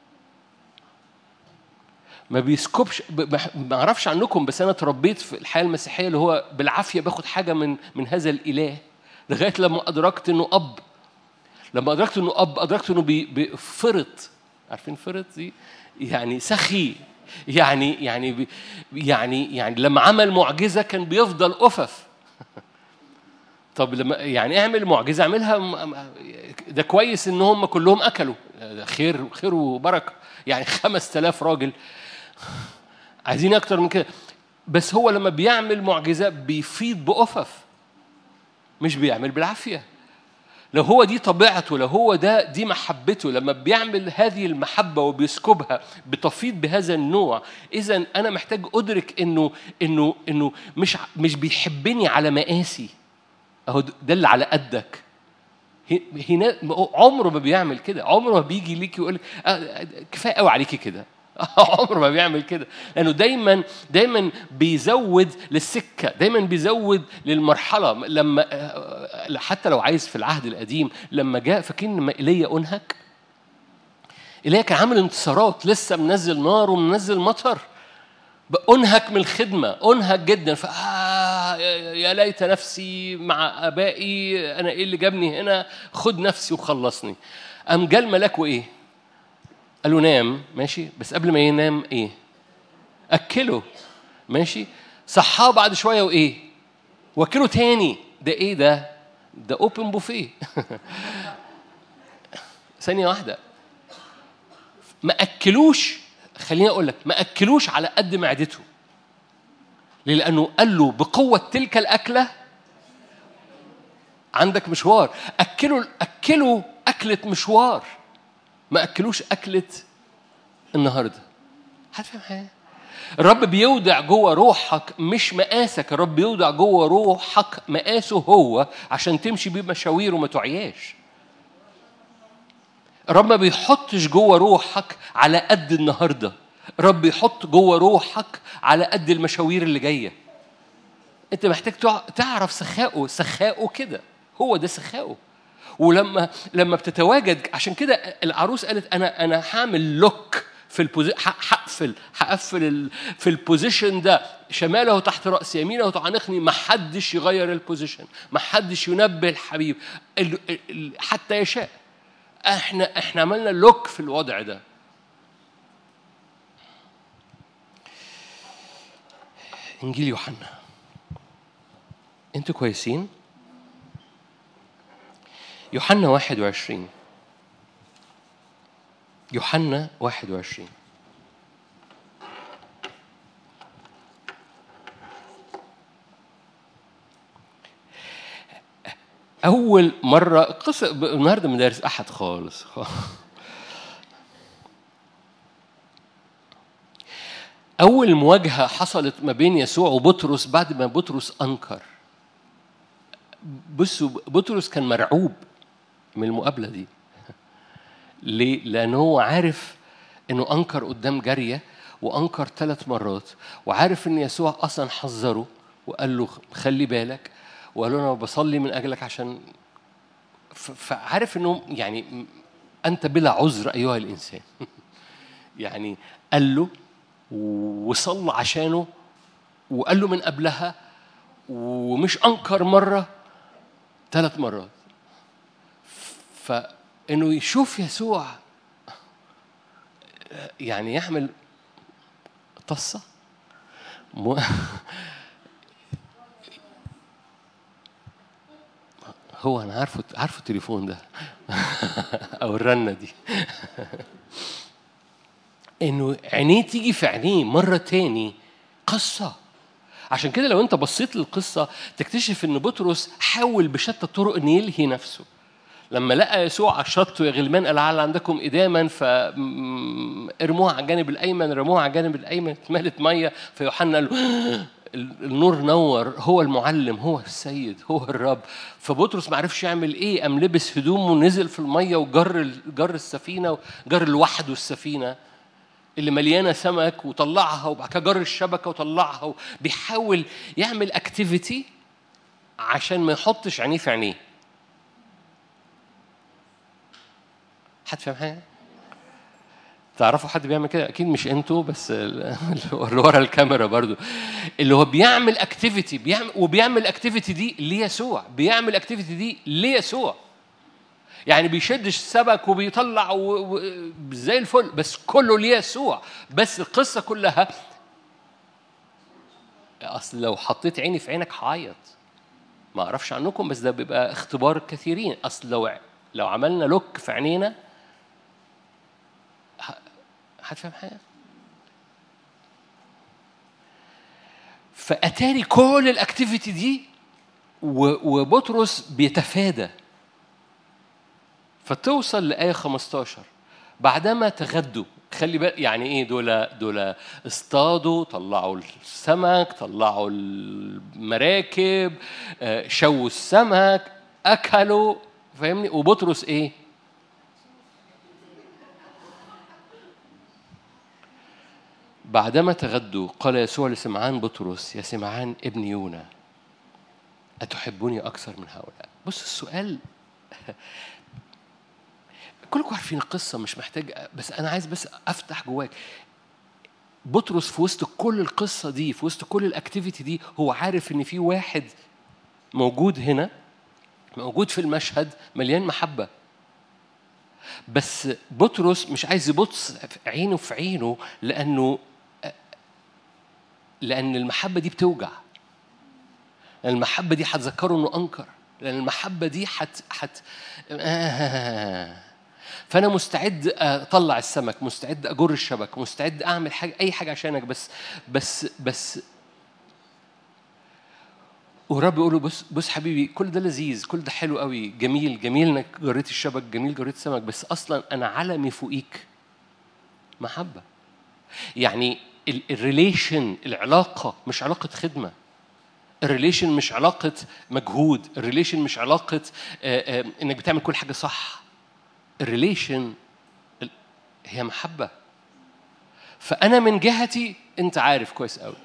ما بيسكبش ب- ما ما اعرفش عنكم بس انا اتربيت في الحياه المسيحيه اللي هو بالعافيه باخد حاجه من من هذا الاله لغايه لما ادركت انه اب لما ادركت انه اب ادركت انه بي- بي- فرط عارفين فرط دي يعني سخي يعني يعني بي يعني يعني لما عمل معجزه كان بيفضل أفف طب لما يعني اعمل معجزه اعملها م- م- ده كويس ان هم كلهم اكلوا ده خير خير وبركه يعني 5000 راجل عايزين اكتر من كده بس هو لما بيعمل معجزه بيفيض بأفف مش بيعمل بالعافيه لو هو دي طبيعته لو هو ده دي محبته لما بيعمل هذه المحبة وبيسكبها بتفيض بهذا النوع إذا أنا محتاج أدرك إنه إنه إنه مش ع- مش بيحبني على مقاسي أهو ده ده اللي على قدك هي- هنا عمره ما بيعمل كده عمره ما بيجي ليك يقول لك آه، كفايه قوي عليكي كده عمره ما بيعمل كده لانه دايما دايما بيزود للسكه دايما بيزود للمرحله لما آه، حتى لو عايز في العهد القديم لما جاء فاكرين لما ايليا انهك ايليا كان عامل انتصارات لسه منزل نار ومنزل مطر انهك من الخدمه انهك جدا ف آه يا ليت نفسي مع ابائي انا ايه اللي جابني هنا خد نفسي وخلصني قام جه الملاك وايه قال له نام ماشي بس قبل ما ينام ايه اكله ماشي صحاه بعد شويه وايه واكله تاني ده ايه ده ده اوبن بوفيه ثانيه واحده ما اكلوش خليني اقول لك ما اكلوش على قد معدته ليه؟ لانه قال له بقوه تلك الاكله عندك مشوار اكلوا اكلوا اكله مشوار ما اكلوش اكله النهارده حد فاهم حاجه الرب بيودع جوه روحك مش مقاسك الرب بيودع جوه روحك مقاسه هو عشان تمشي بيه مشاوير وما تعياش الرب ما بيحطش جوه روحك على قد النهارده الرب بيحط جوه روحك على قد المشاوير اللي جايه انت محتاج تع- تعرف سخائه سخائه كده هو ده سخائه ولما لما بتتواجد عشان كده العروس قالت انا انا هعمل لوك في البوزي... ه- هقفل هقفل ال... في البوزيشن ده شماله تحت راس يمينه تعانقني ما حدش يغير البوزيشن ما حدش ينبه الحبيب ال... ال... حتى يشاء احنا احنا عملنا لوك في الوضع ده انجيل يوحنا انتوا كويسين يوحنا 21 يوحنا 21 أول مرة قصة النهاردة مدارس أحد خالص أول مواجهة حصلت ما بين يسوع وبطرس بعد ما بطرس أنكر بصوا بطرس كان مرعوب من المقابلة دي ليه؟ لأن هو عارف إنه أنكر قدام جارية وأنكر ثلاث مرات وعارف إن يسوع أصلا حذره وقال له خلي بالك وقال له أنا بصلي من أجلك عشان فعارف إنه يعني أنت بلا عذر أيها الإنسان يعني قال له وصلى عشانه وقال له من قبلها ومش أنكر مرة ثلاث مرات فإنه يشوف يسوع يعني يعمل طصة هو أنا عارفه عارفه التليفون ده أو الرنة دي إنه عينيه تيجي في عينيه مرة تاني قصة عشان كده لو أنت بصيت للقصة تكتشف إن بطرس حاول بشتى الطرق إن يلهي نفسه لما لقى يسوع على الشط يا غلمان قال لعل عندكم إداما فارموها على الجانب الأيمن رموها على الجانب الأيمن اتملت مية فيوحنا قال له النور نور هو المعلم هو السيد هو الرب فبطرس ما عرفش يعمل ايه قام لبس هدومه ونزل في الميه وجر جر السفينه وجر لوحده السفينه اللي مليانه سمك وطلعها وبعد كده جر الشبكه وطلعها بيحاول يعمل اكتيفيتي عشان ما يحطش عينيه في عينيه حد فاهم حاجه؟ تعرفوا حد بيعمل كده اكيد مش انتوا بس اللي ورا الكاميرا برضو اللي هو بيعمل اكتيفيتي بيعمل وبيعمل اكتيفيتي دي ليسوع بيعمل اكتيفيتي دي ليسوع يعني بيشدش السمك وبيطلع و... و... زي الفل بس كله ليسوع بس القصه كلها اصل لو حطيت عيني في عينك هعيط ما اعرفش عنكم بس ده بيبقى اختبار الكثيرين اصل لو لو عملنا لوك في عينينا حد فاهم حاجه فاتاري كل الاكتيفيتي دي وبطرس بيتفادى فتوصل لآية 15 بعدما تغدوا خلي بالك يعني ايه دول دول اصطادوا طلعوا السمك طلعوا المراكب آه، شووا السمك اكلوا فاهمني وبطرس ايه بعدما تغدوا قال يسوع لسمعان بطرس يا سمعان ابن يونا أتحبني أكثر من هؤلاء بص السؤال كلكم عارفين القصة مش محتاج بس أنا عايز بس أفتح جواك بطرس في وسط كل القصة دي في وسط كل الأكتيفيتي دي هو عارف إن في واحد موجود هنا موجود في المشهد مليان محبة بس بطرس مش عايز يبص عينه في عينه لأنه لأن المحبة دي بتوجع المحبة دي هتذكره إنه أنكر لأن المحبة دي حت حت آه. فأنا مستعد أطلع السمك مستعد أجر الشبك مستعد أعمل حاجة أي حاجة عشانك بس بس بس ورب يقول له بص بص حبيبي كل ده لذيذ كل ده حلو قوي جميل جميل انك جريت الشبك جميل جريت السمك بس اصلا انا علمي فوقيك محبه يعني الريليشن العلاقة مش علاقة خدمة الريليشن مش علاقة مجهود الريليشن مش علاقة آه، آه، انك بتعمل كل حاجة صح الريليشن هي محبة فأنا من جهتي أنت عارف كويس قوي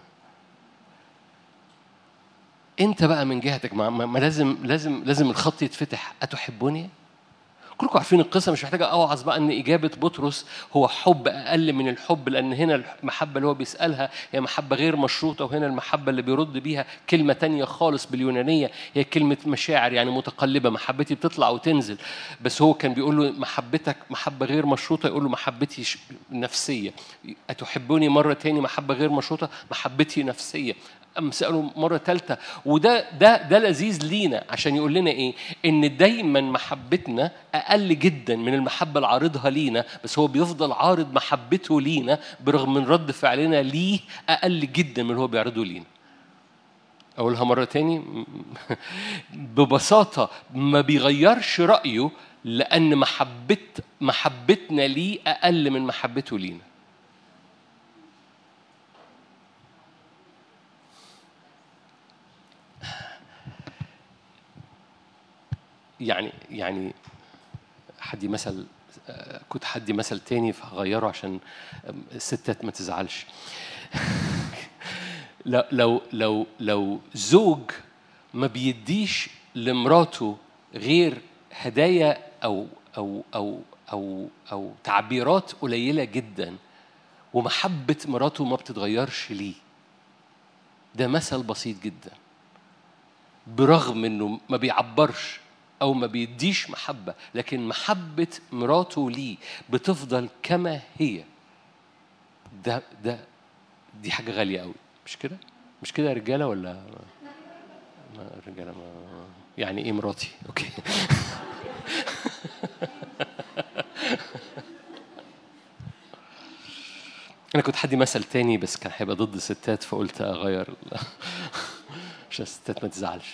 أنت بقى من جهتك ما, ما لازم لازم لازم الخط يتفتح أتحبني؟ كلكم عارفين القصة مش محتاجة أوعظ بقى إن إجابة بطرس هو حب أقل من الحب لأن هنا المحبة اللي هو بيسألها هي محبة غير مشروطة وهنا المحبة اللي بيرد بيها كلمة تانية خالص باليونانية هي كلمة مشاعر يعني متقلبة محبتي بتطلع وتنزل بس هو كان بيقول له محبتك محبة غير مشروطة يقول له محبتي نفسية أتحبني مرة تاني محبة غير مشروطة محبتي نفسية أم سأله مرة ثالثة وده ده ده لذيذ لينا عشان يقول لنا إيه؟ إن دايما محبتنا أقل جدا من المحبة اللي عارضها لينا بس هو بيفضل عارض محبته لينا برغم من رد فعلنا ليه أقل جدا من اللي هو بيعرضه لينا. أقولها مرة تاني ببساطة ما بيغيرش رأيه لأن محبت محبتنا ليه أقل من محبته لينا. يعني يعني حدي مثل آه، كنت حدي مثل تاني فهغيره عشان آم، الستات ما تزعلش لو لو لو لو زوج ما بيديش لمراته غير هدايا او او او او او تعبيرات قليله جدا ومحبه مراته ما بتتغيرش ليه ده مثل بسيط جدا برغم انه ما بيعبرش او ما بيديش محبه لكن محبه مراته ليه بتفضل كما هي ده ده دي حاجه غاليه قوي مش كده مش كده يا رجاله ولا ما الرجاله ما يعني ايه مراتي اوكي انا كنت حدي مثل تاني بس كان هيبقى ضد الستات فقلت اغير ال- عشان الستات ما تزعلش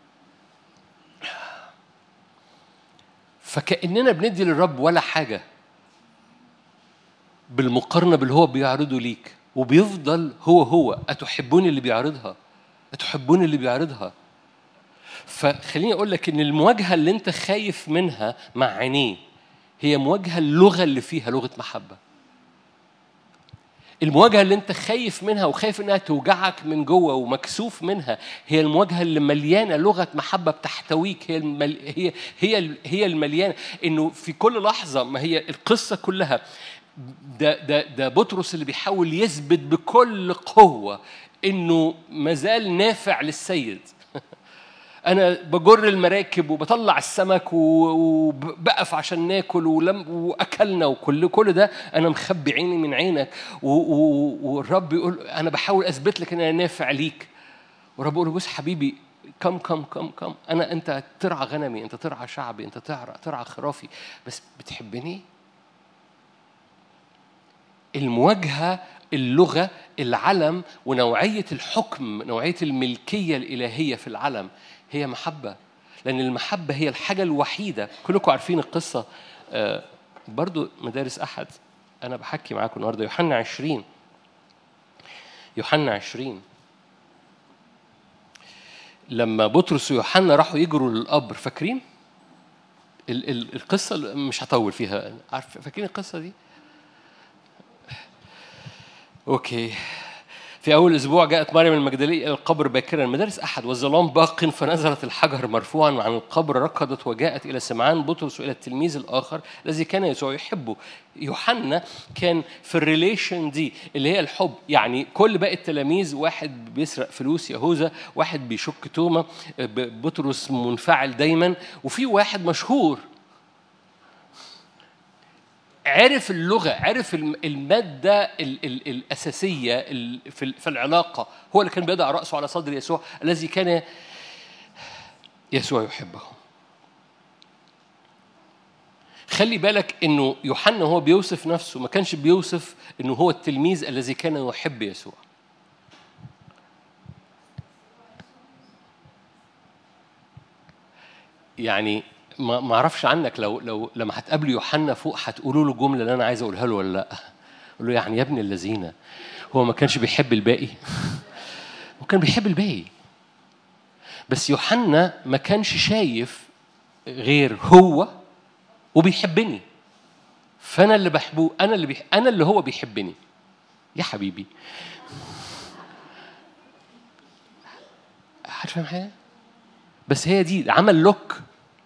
فكأننا بندي للرب ولا حاجة بالمقارنة باللي هو بيعرضه ليك وبيفضل هو هو أتحبون اللي بيعرضها أتحبون اللي بيعرضها فخليني أقول لك إن المواجهة اللي أنت خايف منها مع عينيه هي مواجهة اللغة اللي فيها لغة محبة المواجهة اللي انت خايف منها وخايف انها توجعك من جوه ومكسوف منها هي المواجهة اللي مليانة لغة محبة بتحتويك هي المل... هي هي هي المليانة انه في كل لحظة ما هي القصة كلها ده ده ده بطرس اللي بيحاول يثبت بكل قوة انه مازال نافع للسيد انا بجر المراكب وبطلع السمك و- وبقف عشان ناكل ولم واكلنا وكل كل ده انا مخبي عيني من عينك و- و- والرب يقول انا بحاول اثبت لك ان انا نافع ليك والرب يقول له بص حبيبي كم كم كم كم انا انت ترعى غنمي انت ترعى شعبي انت ترعى ترعى خرافي بس بتحبني المواجهه اللغه العلم ونوعيه الحكم نوعيه الملكيه الالهيه في العلم هي محبه لان المحبه هي الحاجه الوحيده كلكم عارفين القصه آه، برضو مدارس احد انا بحكي معاكم النهارده يوحنا 20 يوحنا 20 لما بطرس ويوحنا راحوا يجروا للقبر فاكرين ال- ال- القصه اللي- مش هطول فيها عارف فاكرين القصه دي اوكي في أول أسبوع جاءت مريم المجدلية إلى القبر باكرا مدارس أحد والظلام باق فنزلت الحجر مرفوعا عن القبر ركضت وجاءت إلى سمعان بطرس وإلى التلميذ الآخر الذي كان يسوع يحبه يوحنا كان في الريليشن دي اللي هي الحب يعني كل باقي التلاميذ واحد بيسرق فلوس يهوذا واحد بيشك توما ب- بطرس منفعل دايما وفي واحد مشهور عرف اللغة عرف الم- المادة ال- ال- الأساسية ال- في ال- في العلاقة هو اللي كان بيضع رأسه على صدر يسوع الذي كان يسوع يحبه خلي بالك انه يوحنا هو بيوصف نفسه ما كانش بيوصف انه هو التلميذ الذي كان يحب يسوع يعني ما ما اعرفش عنك لو لو لما هتقابلوا يوحنا فوق هتقولوا له الجمله اللي انا عايز اقولها له ولا لا قول له يعني يا ابن الذين هو ما كانش بيحب الباقي هو كان بيحب الباقي بس يوحنا ما كانش شايف غير هو وبيحبني فانا اللي بحبه انا اللي بيح... انا اللي هو بيحبني يا حبيبي هتفهم حاجه بس هي دي عمل لوك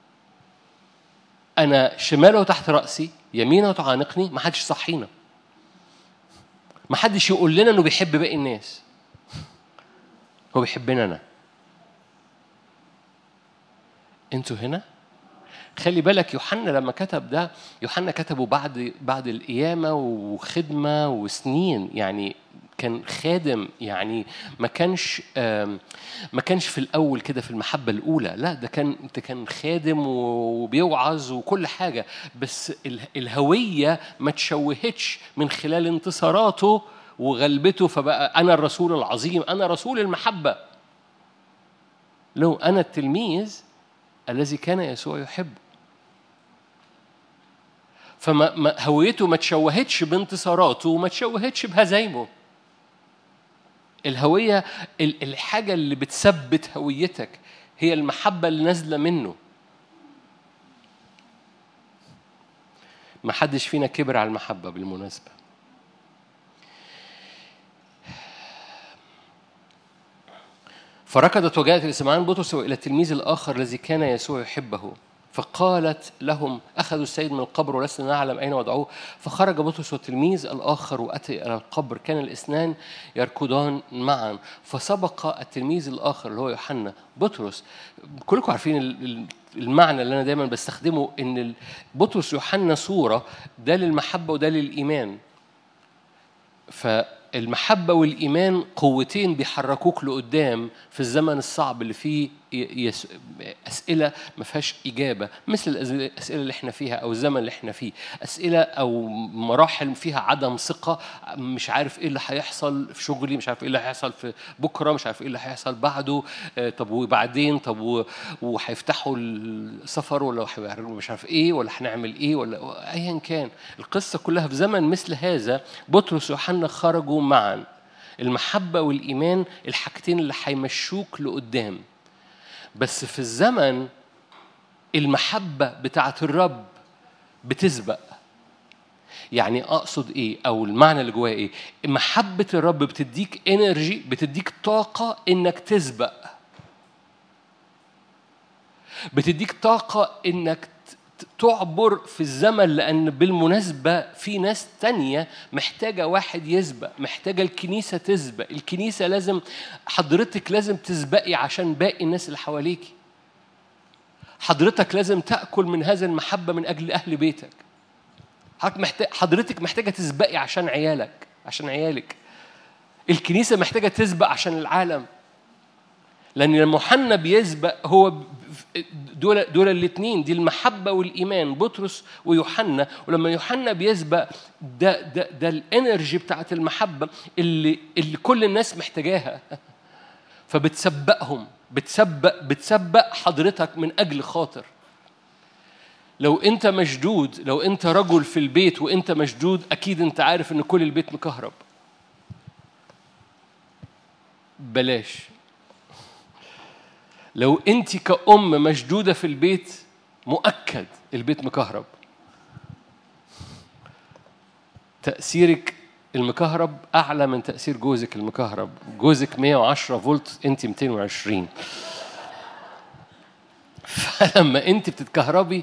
انا شماله تحت راسي يمينه تعانقني ما حدش صحينا ما حدش يقول لنا انه بيحب باقي الناس هو بيحبنا انا انتوا هنا خلي بالك يوحنا لما كتب ده يوحنا كتبه بعد بعد القيامه وخدمه وسنين يعني كان خادم يعني ما كانش آم، ما كانش في الاول كده في المحبه الاولى لا ده كان ده كان خادم وبيوعظ وكل حاجه بس ال- الهويه ما تشوهتش من خلال انتصاراته وغلبته فبقى انا الرسول العظيم انا رسول المحبه لو انا التلميذ الذي كان يسوع يحبه فما ما هويته ما تشوهتش بانتصاراته وما تشوهتش بهزايمه الهوية ال- الحاجة اللي بتثبت هويتك هي المحبة اللي نازلة منه ما حدش فينا كبر على المحبة بالمناسبة فركضت وجاءت لسمعان بطرس والى التلميذ الاخر الذي كان يسوع يحبه فقالت لهم اخذوا السيد من القبر ولسنا نعلم اين وضعوه فخرج بطرس والتلميذ الاخر واتي الى القبر كان الاثنان يركضان معا فسبق التلميذ الاخر اللي هو يوحنا بطرس كلكم عارفين ال- ال- المعنى اللي انا دايما بستخدمه ان ال- بطرس يوحنا صوره ده للمحبه وده للايمان فالمحبة والإيمان قوتين بيحركوك لقدام في الزمن الصعب اللي فيه ي- يس... أسئلة ما فيهاش إجابة مثل الأز- الأسئلة اللي احنا فيها أو الزمن اللي احنا فيه أسئلة أو مراحل فيها عدم ثقة مش عارف إيه اللي هيحصل في شغلي مش عارف إيه اللي هيحصل في بكرة مش عارف إيه اللي هيحصل بعده آه، طب وبعدين طب و- وهيفتحوا السفر ولا هيعملوا مش عارف إيه ولا هنعمل إيه ولا أيا كان القصة كلها في زمن مثل هذا بطرس ويوحنا خرجوا معا المحبة والإيمان الحاجتين اللي هيمشوك لقدام بس في الزمن المحبة بتاعت الرب بتسبق يعني اقصد ايه او المعنى اللي جوايا ايه محبة الرب بتديك انرجي بتديك طاقة انك تسبق بتديك طاقة انك ت- تعبر في الزمن لأن بالمناسبة في ناس تانية محتاجة واحد يسبق محتاجة الكنيسة تسبق الكنيسة لازم حضرتك لازم تسبقي عشان باقي الناس اللي حواليكي حضرتك لازم تأكل من هذه المحبة من أجل أهل بيتك حضرتك محتاج حضرتك محتاجة تسبقي عشان عيالك عشان عيالك الكنيسة محتاجة تسبق عشان العالم لأن لما يوحنا بيسبق هو ب- دول دول الاثنين دي المحبة والإيمان بطرس ويوحنا ولما يوحنا بيسبق ده ده ده الانرجي بتاعت المحبة اللي اللي كل الناس محتاجاها فبتسبقهم بتسبق بتسبق حضرتك من أجل خاطر لو انت مشدود لو انت رجل في البيت وانت مشدود اكيد انت عارف ان كل البيت مكهرب بلاش لو انت كأم مشدودة في البيت مؤكد البيت مكهرب تأثيرك المكهرب أعلى من تأثير جوزك المكهرب جوزك 110 فولت أنت 220 فلما أنت بتتكهربي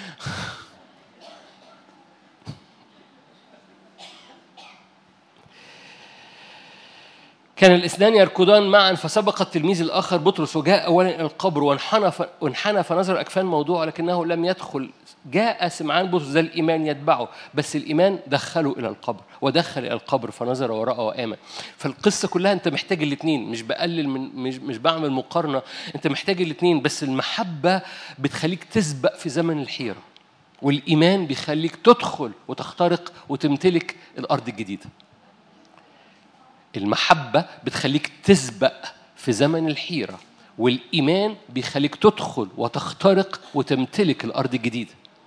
كان الاثنان يركضان معا فسبق التلميذ الاخر بطرس وجاء اولا الى القبر وانحنى ف... وانحنى فنظر اكفان موضوع لكنه لم يدخل جاء سمعان بطرس ذا الايمان يتبعه بس الايمان دخله الى القبر ودخل الى القبر فنظر وراءه وامن فالقصه كلها انت محتاج الاثنين مش بقلل من مش, مش بعمل مقارنه انت محتاج الاثنين بس المحبه بتخليك تسبق في زمن الحيره والايمان بيخليك تدخل وتخترق وتمتلك الارض الجديده المحبة بتخليك تسبق في زمن الحيرة والإيمان بيخليك تدخل وتخترق وتمتلك الأرض الجديدة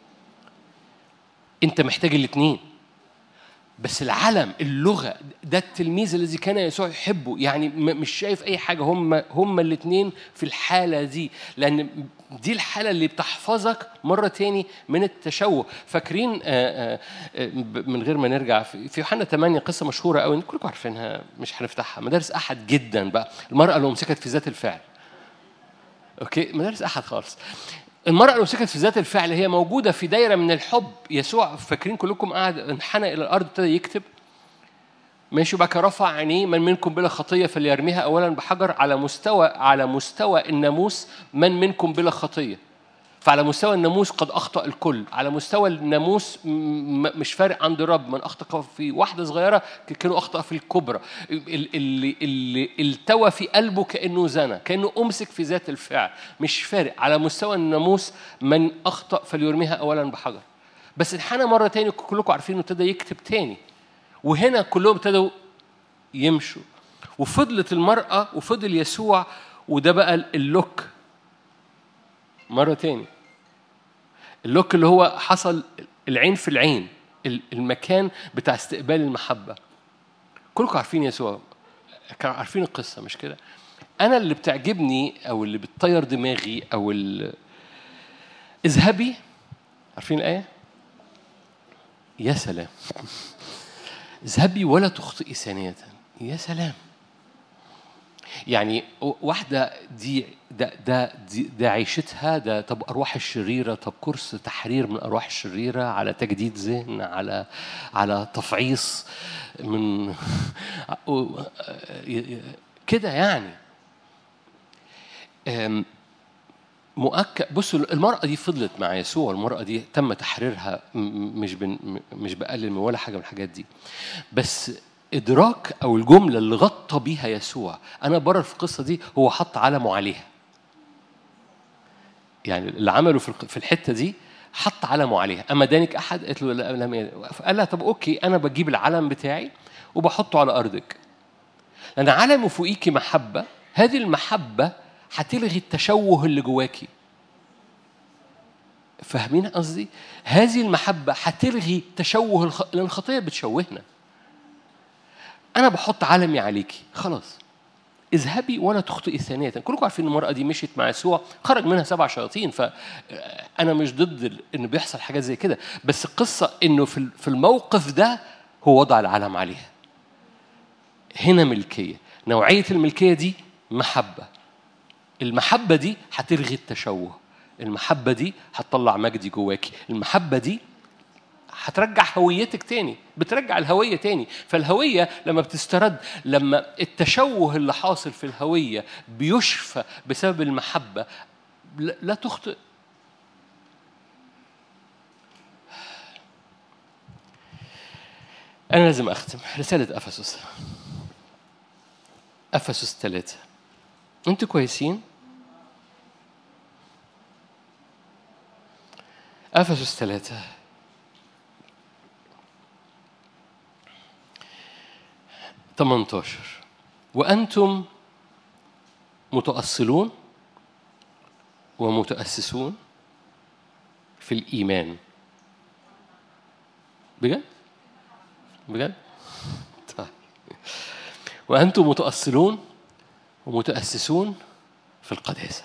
أنت محتاج الاتنين بس العلم اللغة ده التلميذ الذي كان يسوع يحبه يعني م- مش شايف أي حاجة هم هم الاتنين في الحالة دي لأن دي الحالة اللي بتحفظك مرة تاني من التشوه فاكرين آه، آه، آه، ب- من غير ما نرجع في في يوحنا 8 قصة مشهورة قوي كلكم عارفينها مش هنفتحها مدارس أحد جدا بقى المرأة اللي أمسكت في ذات الفعل اوكي مدارس احد خالص المرأة اللي مسكت في ذات الفعل هي موجودة في دايرة من الحب يسوع فاكرين كلكم قاعد انحنى إلى الأرض ابتدى يكتب ماشي وبعد كده رفع عينيه من منكم بلا خطية فليرميها أولا بحجر على مستوى على مستوى الناموس من منكم بلا خطية فعلى مستوى الناموس قد أخطأ الكل على مستوى الناموس م- م- مش فارق عند الرب من أخطأ في واحدة صغيرة كانوا أخطأ في الكبرى ال- اللي, اللي التوى في قلبه كأنه زنى كأنه أمسك في ذات الفعل مش فارق على مستوى الناموس من أخطأ فليرميها أولا بحجر بس انحنى مرة تاني كلكم عارفين إنه ابتدى يكتب تاني وهنا كلهم ابتدوا يمشوا وفضلت المرأة وفضل يسوع وده بقى اللوك مرة تاني اللوك اللي هو حصل العين في العين ال- المكان بتاع استقبال المحبة كلكم عارفين يسوع كانوا عارفين القصة مش كده أنا اللي بتعجبني أو اللي بتطير دماغي أو ال... اذهبي عارفين الآية يا سلام اذهبي ولا تخطئي ثانية يا سلام يعني واحدة دي ده ده دي ده عيشتها ده طب أرواح الشريرة طب كورس تحرير من الأرواح الشريرة على تجديد ذهن على على تفعيص من كده يعني مؤكد بصوا المرأة دي فضلت مع يسوع المرأة دي تم تحريرها مش بن مش بقلل من ولا حاجة من الحاجات دي بس إدراك أو الجملة اللي غطى بيها يسوع أنا بره في القصة دي هو حط علمه عليها يعني اللي عمله في الحتة دي حط علمه عليها أما دانك أحد قالت له لا لم قال لها طب أوكي أنا بجيب العلم بتاعي وبحطه على أرضك لأن علم فوقيكي محبة هذه المحبة هتلغي التشوه اللي جواكي فاهمين قصدي؟ هذه المحبة هتلغي تشوه الخ... لأن الخطية بتشوهنا أنا بحط علمي عليكي خلاص اذهبي ولا تخطئي ثانية كلكم عارفين المرأة دي مشيت مع يسوع خرج منها سبع شياطين فأنا مش ضد إنه بيحصل حاجات زي كده بس القصة إنه في الموقف ده هو وضع العلم عليها هنا ملكية نوعية الملكية دي محبة المحبة دي هتلغي التشوه المحبة دي هتطلع مجدي جواكي المحبة دي هترجع هويتك تاني بترجع الهوية تاني فالهوية لما بتسترد لما التشوه اللي حاصل في الهوية بيشفى بسبب المحبة لا تخطئ أنا لازم أختم رسالة أفسس أفسس ثلاثة أنتوا كويسين؟ أفسس ثلاثة ثمانتاشر وأنتم متأصلون ومتأسسون في الإيمان بجد؟ بجد؟ طيب وأنتم متأصلون ومتأسسون في القداسة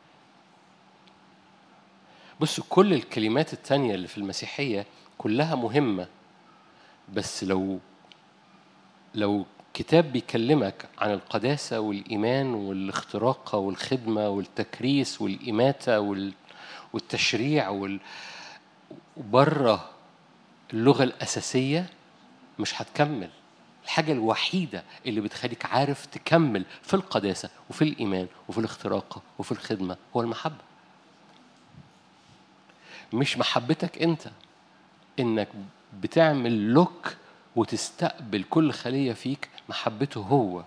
بصوا كل الكلمات التانية اللي في المسيحية كلها مهمة بس لو لو كتاب بيكلمك عن القداسة والإيمان والاختراق والخدمة والتكريس والإماتة والتشريع وال... وبره اللغة الأساسية مش هتكمل الحاجة الوحيدة اللي بتخليك عارف تكمل في القداسة وفي الإيمان وفي الاختراق وفي الخدمة هو المحبة مش محبتك أنت إنك بتعمل لوك وتستقبل كل خلية فيك محبته هو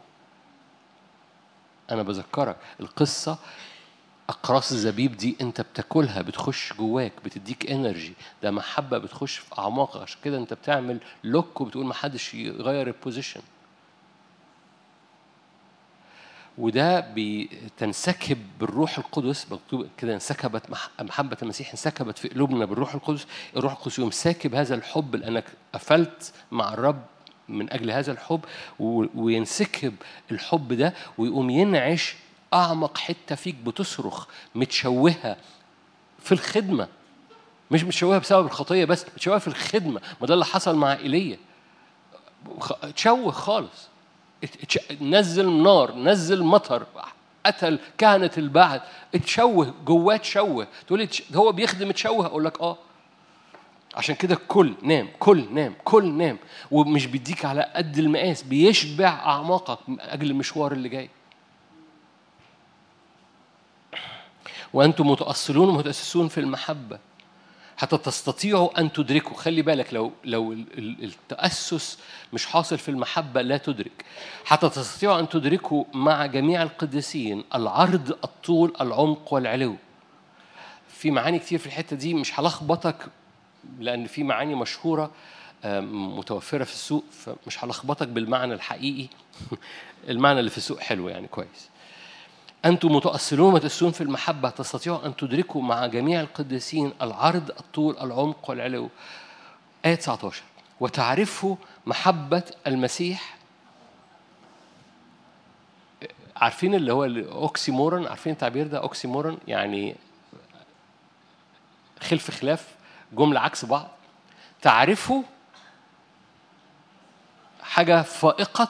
أنا بذكرك القصة أقراص الزبيب دي أنت بتاكلها بتخش جواك بتديك انرجي ده محبة بتخش في أعماقك عشان كده أنت بتعمل لوك وبتقول ما حدش يغير البوزيشن وده بتنسكب بالروح القدس مكتوب كده انسكبت محبة المسيح انسكبت في قلوبنا بالروح القدس الروح القدس يقوم ساكب هذا الحب لأنك قفلت مع الرب من أجل هذا الحب وينسكب الحب ده ويقوم ينعش أعمق حتة فيك بتصرخ متشوهة في الخدمة مش متشوهة بسبب الخطية بس متشوهة في الخدمة ما ده اللي حصل مع إيليا تشوه خالص نزل نار نزل مطر قتل كهنة البعد اتشوه جواه تشوه تقول لي هو بيخدم تشوه اقول لك اه عشان كده كل نام كل نام كل نام ومش بيديك على قد المقاس بيشبع اعماقك من اجل المشوار اللي جاي وأنتم متأصلون ومتأسسون في المحبة حتى تستطيعوا أن تدركوا خلي بالك لو لو التأسس مش حاصل في المحبة لا تدرك حتى تستطيعوا أن تدركوا مع جميع القديسين العرض الطول العمق والعلو في معاني كتير في الحتة دي مش هلخبطك لأن في معاني مشهورة متوفرة في السوق فمش هلخبطك بالمعنى الحقيقي المعنى اللي في السوق حلو يعني كويس أنتم متأصلون وتأسون في المحبة تستطيعوا أن تدركوا مع جميع القديسين العرض الطول العمق والعلو آية 19 وتعرفوا محبة المسيح عارفين اللي هو الأوكسيمورون عارفين التعبير ده أوكسيمورون يعني خلف خلاف جملة عكس بعض تعرفوا حاجة فائقة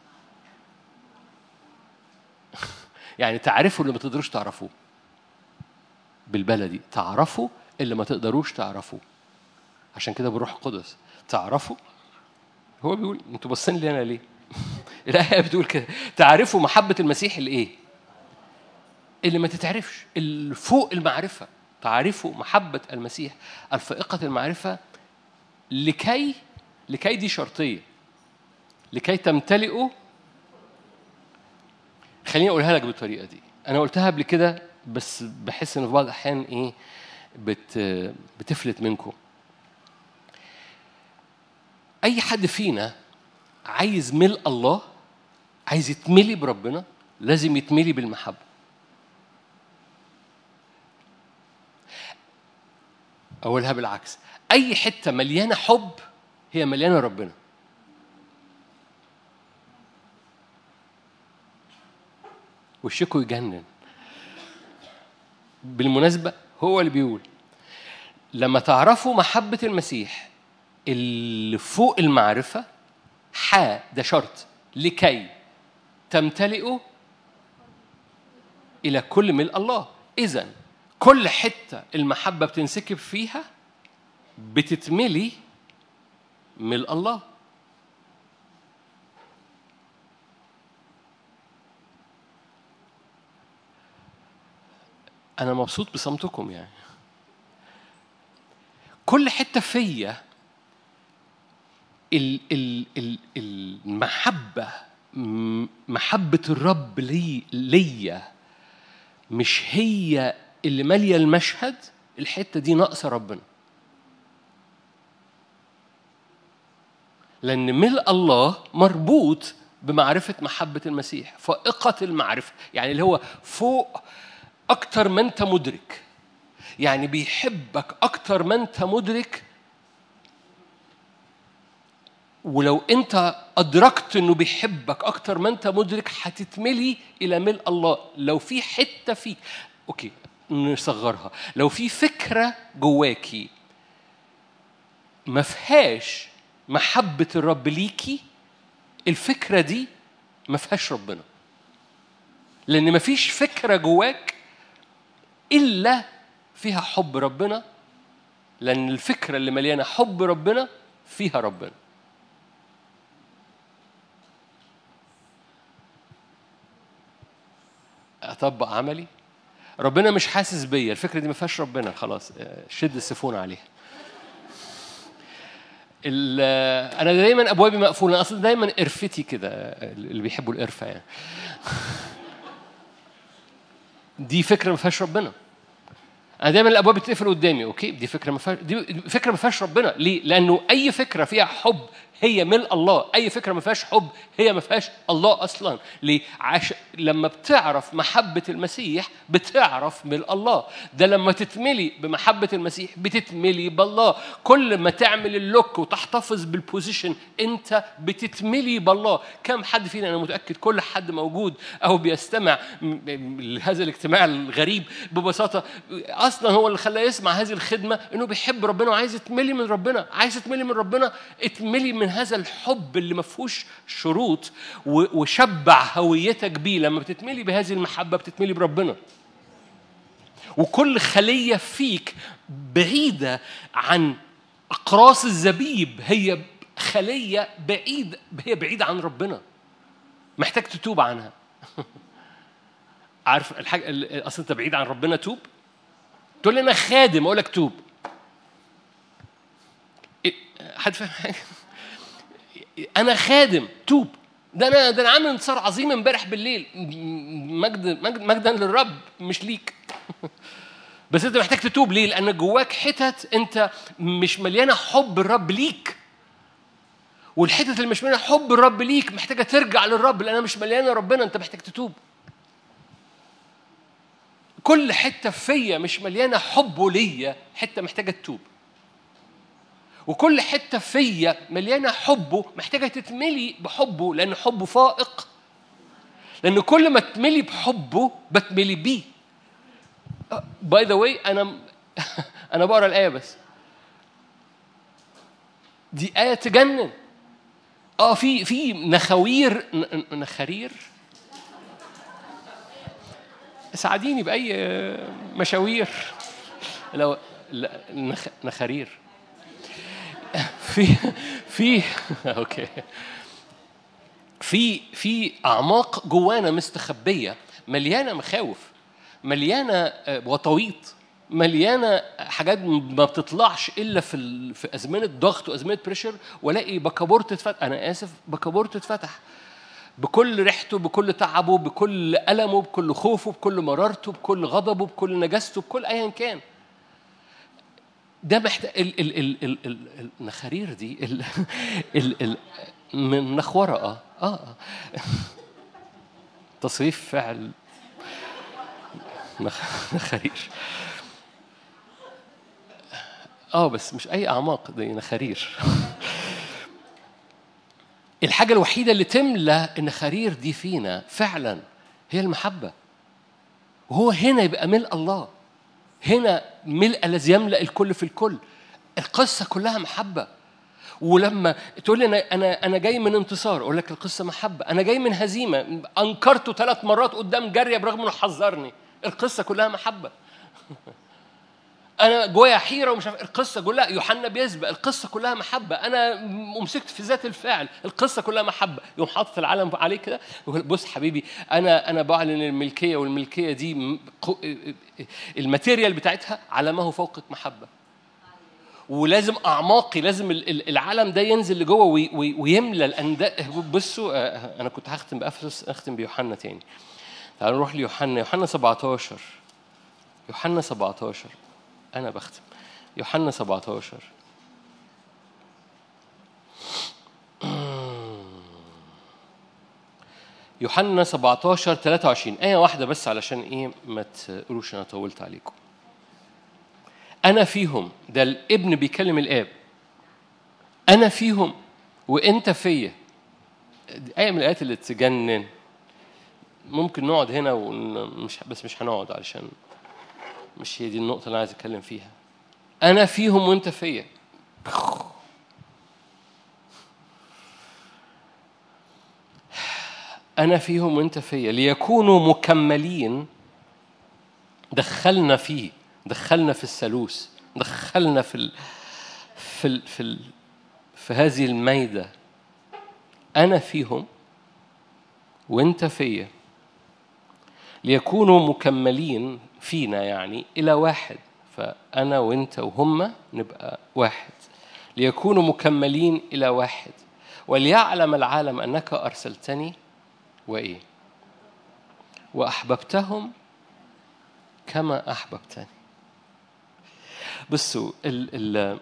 يعني تعرفوا اللي ما تقدروش تعرفوه بالبلدي تعرفوا اللي ما تقدروش تعرفوه عشان كده بالروح القدس تعرفوا هو بيقول انتوا باصين لي انا ليه؟ الآية بتقول كده تعرفوا محبة المسيح الايه؟ اللي ما تتعرفش اللي فوق المعرفة تعرفوا محبة المسيح الفائقة المعرفة لكي لكي دي شرطية لكي تمتلئوا خليني اقولها لك بالطريقة دي أنا قلتها قبل كده بس بحس إن في بعض الأحيان إيه بت بتفلت منكم أي حد فينا عايز ملء الله عايز يتملي بربنا لازم يتملي بالمحبة أقولها بالعكس أي حتة مليانة حب هي مليانة ربنا وشكوا يجنن بالمناسبة هو اللي بيقول لما تعرفوا محبة المسيح اللي فوق المعرفة ح ده شرط لكي تمتلئوا إلى كل ملء الله إذا كل حتة المحبة بتنسكب فيها بتتملي ملء الله أنا مبسوط بصمتكم يعني كل حتة فيا ال- ال- ال- المحبة م- محبة الرب لي ليا مش هي اللي مالية المشهد الحتة دي ناقصة ربنا لأن ملء الله مربوط بمعرفة محبة المسيح فائقة المعرفة يعني اللي هو فوق أكتر ما أنت مدرك يعني بيحبك أكتر ما أنت مدرك ولو أنت أدركت إنه بيحبك أكتر ما أنت مدرك هتتملي إلى ملء الله لو في حتة فيك أوكي نصغرها لو في فكرة جواكي ما فيهاش محبة الرب ليكي الفكرة دي ما فيهاش ربنا لأن ما فيش فكرة جواك إلا فيها حب ربنا لأن الفكرة اللي مليانة حب ربنا فيها ربنا أطبق عملي ربنا مش حاسس بيا الفكرة دي ما فيهاش ربنا خلاص آه، شد السفون عليها ال- انا دايما ابوابي مقفوله اصلا دايما قرفتي كده اللي بيحبوا القرفه يعني دي فكره ما فيهاش ربنا انا دايما الابواب بتقفل قدامي اوكي دي فكره ما فيهاش دي فكره ما فيهاش ربنا ليه لانه اي فكره فيها حب هي ملء الله اي فكره ما فيهاش حب هي ما فيهاش الله اصلا ليه عش... لما بتعرف محبه المسيح بتعرف ملء الله ده لما تتملي بمحبه المسيح بتتملي بالله كل ما تعمل اللوك وتحتفظ بالبوزيشن انت بتتملي بالله كم حد فينا انا متاكد كل حد موجود او بيستمع م- م- لهذا الاجتماع الغريب ببساطه اصلا هو اللي خلاه يسمع هذه الخدمه انه بيحب ربنا وعايز يتملي من ربنا عايز تتملي من ربنا اتملي من هذا الحب اللي ما فيهوش شروط و- وشبع هويتك بيه لما بتتملي بهذه المحبه بتتملي بربنا وكل خليه فيك بعيده عن اقراص الزبيب هي خليه بعيد هي بعيده عن ربنا محتاج تتوب عنها عارف الحاجه ال- اصل انت بعيد عن ربنا توب تقول لي انا خادم اقول لك توب إيه، حد فاهم حاجه انا خادم توب ده انا ده انا عامل انتصار عظيم امبارح بالليل م- مجد مجد مجدا للرب مش ليك بس انت محتاج تتوب ليه لان جواك حتت انت مش مليانه حب الرب ليك والحتت اللي مش مليانه حب الرب ليك محتاجه ترجع للرب لانها مش مليانه ربنا انت محتاج تتوب كل حته فيا مش مليانه حبه ليا حته محتاجه تتوب وكل حته فيا مليانه حبه محتاجه تتملي بحبه لان حبه فائق لان كل ما تملي بحبه بتملي بيه باي ذا واي انا انا بقرا الايه بس دي آية تجنن اه في في نخاوير نخارير ساعديني بأي مشاوير لو نخارير في في اوكي في في اعماق جوانا مستخبيه مليانه مخاوف مليانه آه، وطويط مليانه حاجات ما بتطلعش الا في في ازمنه ضغط وازمنه بريشر والاقي بكابورت اتفتح انا اسف بكابورت اتفتح بكل ريحته بكل تعبه بكل ألمه بكل خوفه بكل مرارته بكل غضبه بكل نجاسته بكل أيا كان ده محتاج ال ال ال ال ال النخارير دي ال ال ال من نخورة اه اه, آه. تصريف فعل نخارير اه بس مش اي اعماق دي نخارير الحاجة الوحيدة اللي تملى النخارير دي فينا فعلا هي المحبة وهو هنا يبقى ملء الله هنا ملء الذي يملأ الكل في الكل القصة كلها محبة ولما تقول لي انا انا انا جاي من انتصار اقول لك القصه محبه انا جاي من هزيمه انكرته ثلاث مرات قدام جاريه برغم انه حذرني القصه كلها محبه انا جوايا حيره ومش عارف القصه كلها يوحنا بيسبق القصه كلها محبه انا امسكت في ذات الفعل القصه كلها محبه يوم حاطط العالم عليه كده بص حبيبي انا انا بعلن الملكيه والملكيه دي الماتيريال بتاعتها على ما هو فوق محبه ولازم اعماقي لازم العالم ده ينزل لجوه ويملى لان ده بصوا آه، آه، انا كنت هختم بافسس اختم بيوحنا تاني تعالوا نروح ليوحنا يوحنا 17 يوحنا 17 أنا بختم يوحنا 17 يوحنا 17 23 آية واحدة بس علشان إيه ما تقولوش أنا طولت عليكم أنا فيهم ده الابن بيكلم الآب أنا فيهم وأنت فيا آية من الآيات اللي تجنن ممكن نقعد هنا ومش بس مش هنقعد علشان مش هي دي النقطة اللي أنا عايز أتكلم فيها أنا فيهم وأنت فيا أنا فيهم وأنت فيا ليكونوا مكملين دخلنا فيه دخلنا في الثالوث دخلنا في ال... في ال... في ال... في هذه الميدة أنا فيهم وأنت فيا ليكونوا مكملين فينا يعني إلى واحد فأنا وأنت وهم نبقى واحد ليكونوا مكملين إلى واحد وليعلم العالم أنك أرسلتني وإيه وأحببتهم كما أحببتني بصوا ال ال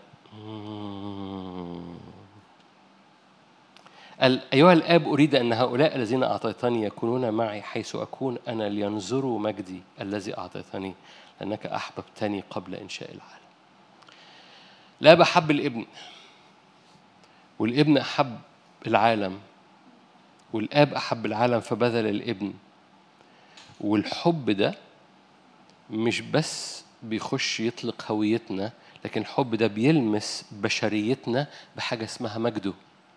أيها الآب أريد أن هؤلاء الذين أعطيتني يكونون معي حيث أكون أنا لينظروا مجدي الذي أعطيتني لأنك أحببتني قبل إنشاء العالم الآب أحب الابن والابن أحب العالم والآب أحب العالم فبذل الابن والحب ده مش بس بيخش يطلق هويتنا لكن الحب ده بيلمس بشريتنا بحاجة اسمها مجده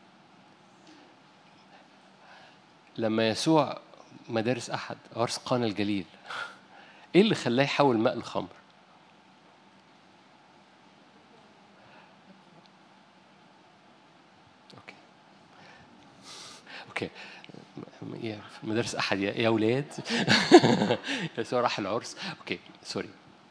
لما يسوع مدارس أحد غرس قانا الجليل إيه اللي خلاه يحول ماء لخمر؟ أوكي أوكي يا مدارس أحد يا يا أولاد يسوع راح العرس أوكي سوري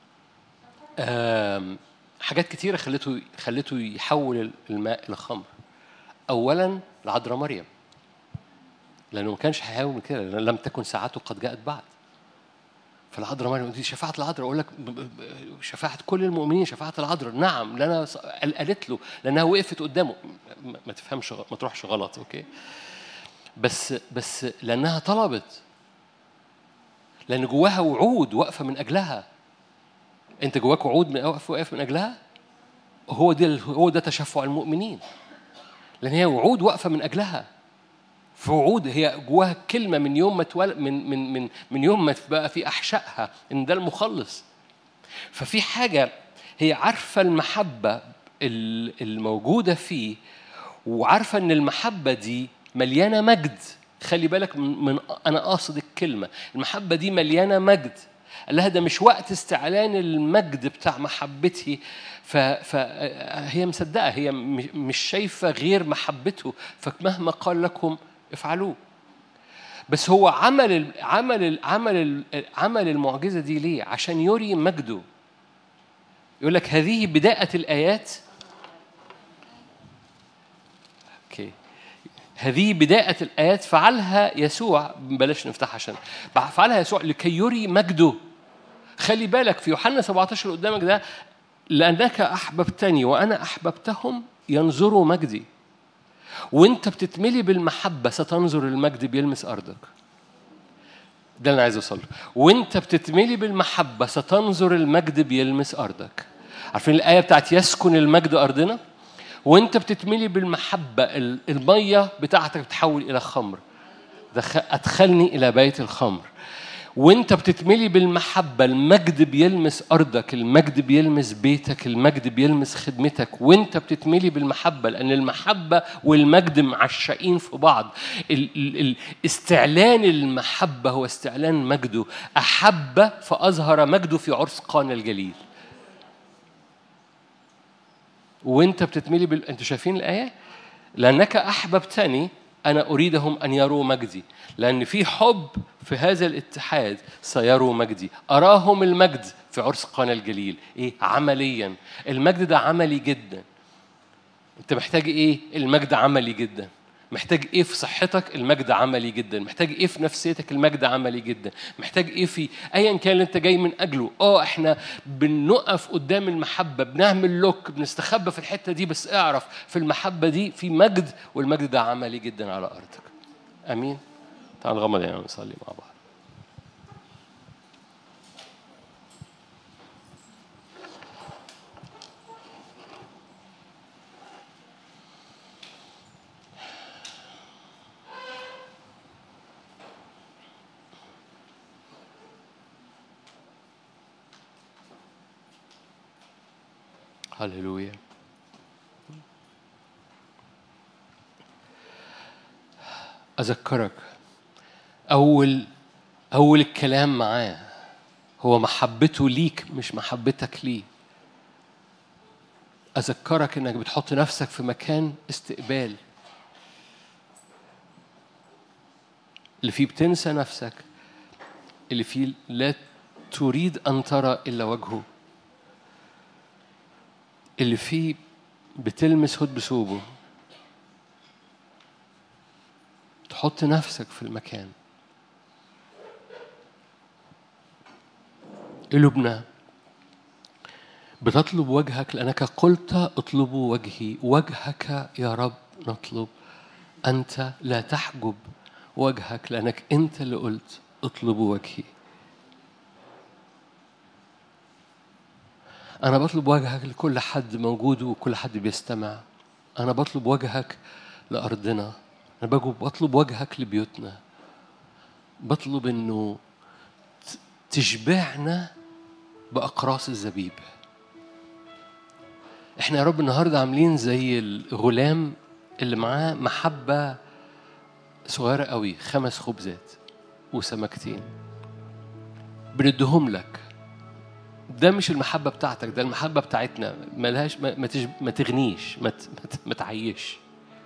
حاجات كتيرة خلته خلته يحول الماء إلى خمر أولا العذراء مريم لأنه ما كانش هيحاول كده لم تكن ساعته قد جاءت بعد فالعذراء مريم دي شفاعة العذراء أقول لك شفاعة كل المؤمنين شفاعة العذراء نعم لأنها قالت له لأنها وقفت قدامه ما تفهمش ما تروحش غلط أوكي بس بس لأنها طلبت لأن جواها وعود واقفة من أجلها أنت جواك وعود واقف واقف من أجلها هو ده هو ده تشفع المؤمنين لأن هي وعود واقفة من أجلها في وعود هي جواها كلمه من يوم ما تول من من من من يوم ما بقى في احشائها ان ده المخلص ففي حاجه هي عارفه المحبه ال- الموجودة فيه وعارفة إن المحبة دي مليانة مجد خلي بالك من, من أنا قاصد الكلمة المحبة دي مليانة مجد قال لها ده مش وقت استعلان المجد بتاع محبتي فهي مصدقة هي م- مش شايفة غير محبته فمهما قال لكم افعلوه بس هو عمل ال- عمل ال- عمل ال- عمل المعجزة دي ليه؟ عشان يري مجده يقول لك هذه بداية الآيات اوكي هذه بداية الآيات فعلها يسوع بلاش نفتحها عشان فعلها يسوع لكي يري مجده خلي بالك في يوحنا 17 اللي قدامك ده لأنك أحببتني وأنا أحببتهم ينظروا مجدي وانت بتتملي بالمحبة ستنظر المجد بيلمس أرضك ده اللي انا عايز اوصل له وانت بتتملي بالمحبه ستنظر المجد بيلمس ارضك عارفين الايه بتاعت يسكن المجد ارضنا وانت بتتملي بالمحبه ال- الميه بتاعتك بتحول الى خمر دخ- ادخلني الى بيت الخمر وانت بتتملي بالمحبة المجد بيلمس أرضك المجد بيلمس بيتك المجد بيلمس خدمتك وانت بتتملي بالمحبة لأن المحبة والمجد معشقين في بعض ال- ال- ال- استعلان المحبة هو استعلان مجده أحب فأظهر مجده في عرس قانا الجليل وانت بتتملي بال... انتوا شايفين الايه لانك احببتني انا اريدهم ان يروا مجدي لان في حب في هذا الاتحاد سيروا مجدي اراهم المجد في عرس قانا الجليل ايه عمليا المجد ده عملي جدا انت محتاج ايه المجد عملي جدا محتاج ايه في صحتك المجد عملي جدا محتاج ايه في نفسيتك المجد عملي جدا محتاج ايه في ايا كان اللي انت جاي من اجله اه احنا بنقف قدام المحبه بنعمل لوك بنستخبى في الحته دي بس اعرف في المحبه دي في مجد والمجد ده عملي جدا على ارضك امين تعال نغمض عينينا ونصلي مع بعض هللويا أذكرك أول أول الكلام معاه هو محبته ليك مش محبتك ليه أذكرك إنك بتحط نفسك في مكان استقبال اللي فيه بتنسى نفسك اللي فيه لا تريد أن ترى إلا وجهه اللي فيه بتلمس هد بثوبه تحط نفسك في المكان قلوبنا بتطلب وجهك لأنك قلت اطلبوا وجهي وجهك يا رب نطلب أنت لا تحجب وجهك لأنك أنت اللي قلت اطلبوا وجهي أنا بطلب وجهك لكل حد موجود وكل حد بيستمع أنا بطلب وجهك لأرضنا أنا بجو- بطلب وجهك لبيوتنا بطلب إنه ت- تشبعنا بأقراص الزبيب إحنا يا رب النهاردة عاملين زي الغلام اللي معاه محبة صغيرة قوي خمس خبزات وسمكتين بندهم لك ده مش المحبة بتاعتك ده المحبة بتاعتنا ملهاش ما, ما, تج- ما تغنيش ما, ت- ما, ت- ما تعيش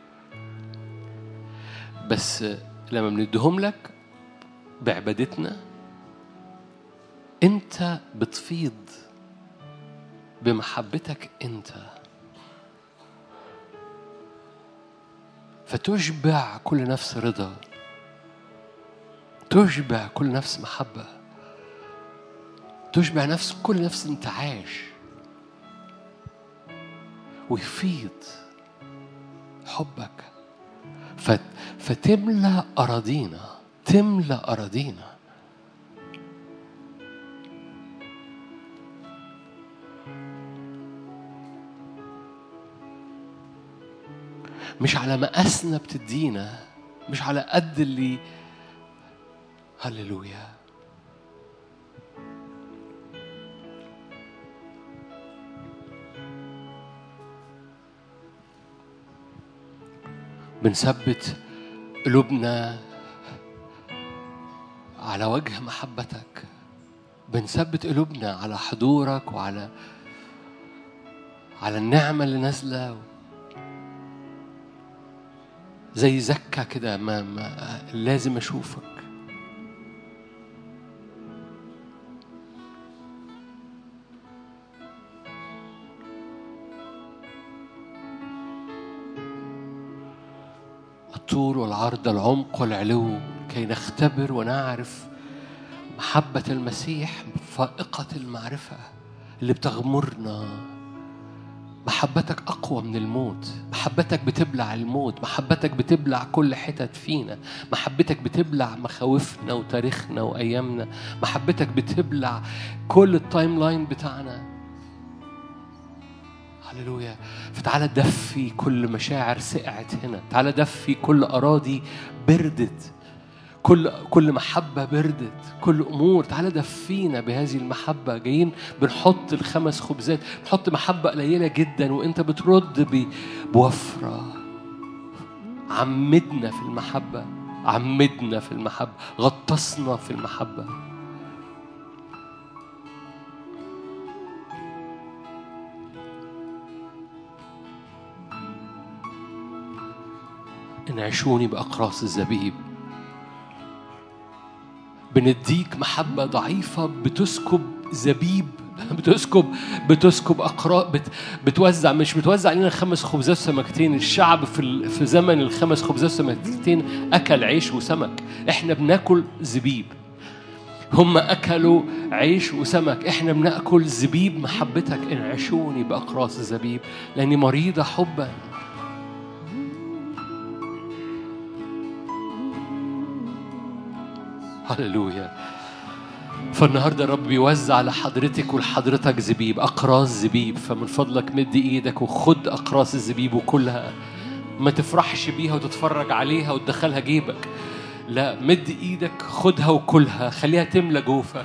بس لما بنديهم لك بعبادتنا انت بتفيض بمحبتك انت فتشبع كل نفس رضا تشبع كل نفس محبه تشبع نفس كل نفس انتعاش ويفيض حبك فت فتملى أراضينا تملى أراضينا مش على مقاسنا بتدينا مش على قد اللي هللويا بنثبت قلوبنا على وجه محبتك بنثبت قلوبنا على حضورك وعلى على النعمة اللي نازلة زي زكة كده ما, ما لازم أشوفك الطول والعرض العمق والعلو كي نختبر ونعرف محبة المسيح فائقة المعرفة اللي بتغمرنا محبتك أقوى من الموت محبتك بتبلع الموت محبتك بتبلع كل حتت فينا محبتك بتبلع مخاوفنا وتاريخنا وأيامنا محبتك بتبلع كل التايم لاين بتاعنا هللويا فتعالى دفي كل مشاعر سقعت هنا تعالى دفي كل أراضي بردت كل كل محبة بردت كل أمور تعالى دفينا بهذه المحبة جايين بنحط الخمس خبزات بنحط محبة قليلة جدا وأنت بترد بوفرة عمدنا في المحبة عمدنا في المحبة غطسنا في المحبة انعشوني بأقراص الزبيب بنديك محبة ضعيفة بتسكب زبيب بتسكب بتسكب أقراء بت بتوزع مش بتوزع علينا خمس خبزات وسمكتين الشعب في في زمن الخمس خبزات وسمكتين أكل عيش وسمك إحنا بناكل زبيب هم أكلوا عيش وسمك إحنا بناكل زبيب محبتك انعشوني بأقراص الزبيب لأني مريضة حبا هللويا فالنهارده الرب بيوزع لحضرتك ولحضرتك زبيب اقراص زبيب فمن فضلك مد ايدك وخد اقراص الزبيب وكلها ما تفرحش بيها وتتفرج عليها وتدخلها جيبك لا مد ايدك خدها وكلها خليها تملى جوفك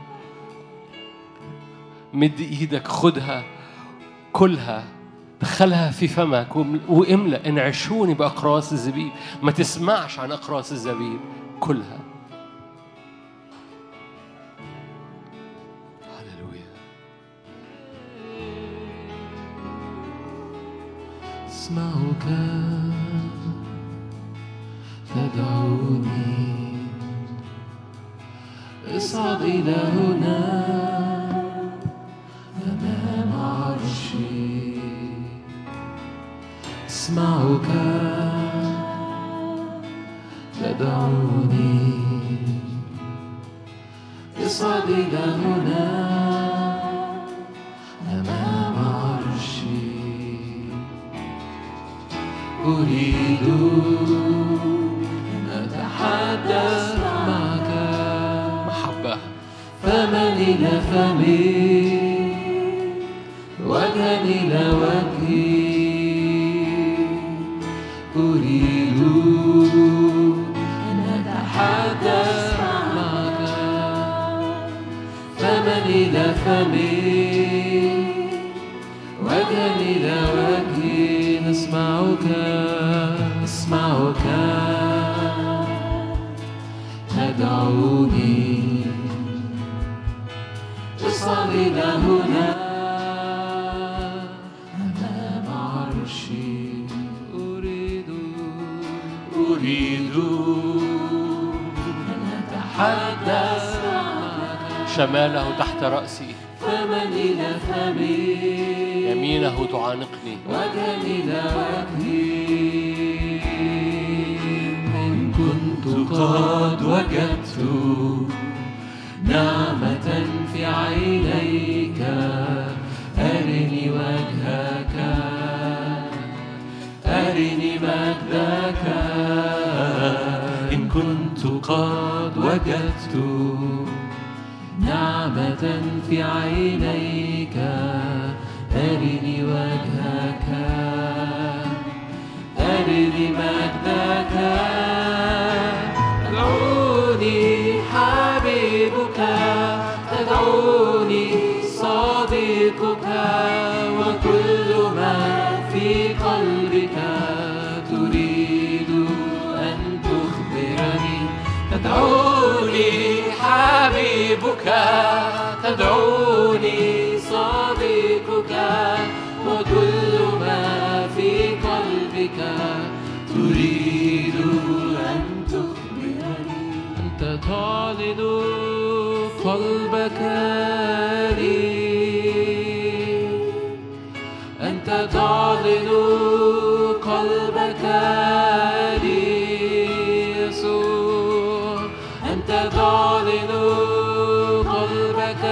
مد ايدك خدها كلها دخلها في فمك واملأ انعشوني بأقراص الزبيب ما تسمعش عن أقراص الزبيب كلها أسمعك تدعوني اصعد إلى هنا أمام عرشي أسمعك تدعوني اصعد إلى هنا أريد أن أتحدث معك محبة فمن إلى فمي وجها إلى وجهي أريد أن أتحدث معك فمن إلى فمي وجها إلى وجهي نسمعك أسمعك تدعوني اصعد إلى هنا أمام عرشي أريد أريد أن أتحدث شماله تحت رأسي فمن إلى فمي يمينه تعانقني وجها إلى وجهي قد وجدت نعمة في عينيك أرني وجهك أرني مجدك إن كنت قد وجدت نعمة في عينيك أرني وجهك أرني مجدك وكل ما في قلبك تريد حبيبك تدعوني صديقك وكل ما في قلبك تريد أن تخبرني أنت تعلن قلبك لي أنت تعلن قلبك لي يسوع أنت تعلن قلبك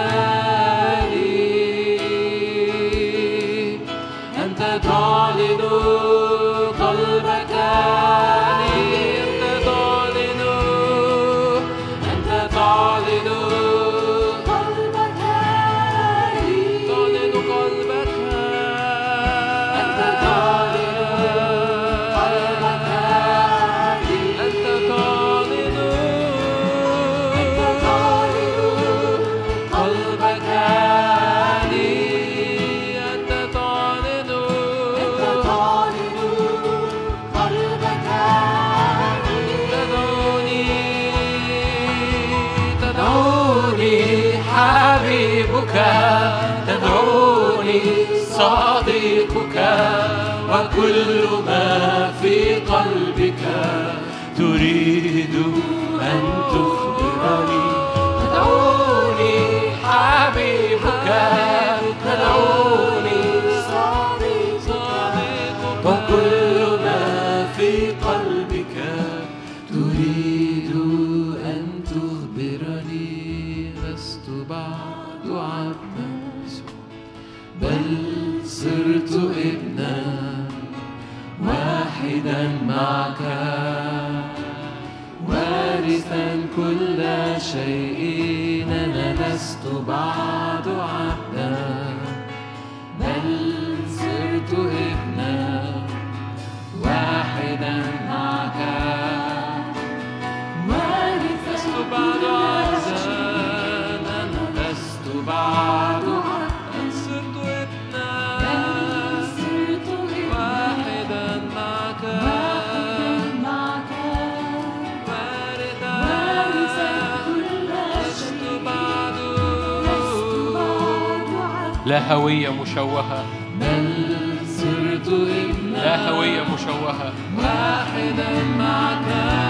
لي أنت تعلن قلبك لي أنت تعلن أنت تعلن قلبك لي تعلن قلبك أنت تعلن قلبك لي أنت تعلن أنت تعلن قلبك لي أنت تعلن أنت تعلن قلبك لي تدعوني تدعوني حبيبك تدعوني صديقك وكل ما في قلبك تريد أن تخبرني تدعوني حبيبك تدعوني صديقك وكل ما في قلبك تريد أن تخبرني لست بعد عبدا بل صرت ابنا واحدا معك وارثا كل شيء أنا لست بعد عبدا بل صرت ابنا واحدا معك لست بعد عبدا أنا لست بعد عبدا صرت ابنا واحدا معك وارثا لست بعد لا هوية مشوهة بل صرت ابنا لا هوية مشوهة واحدا معك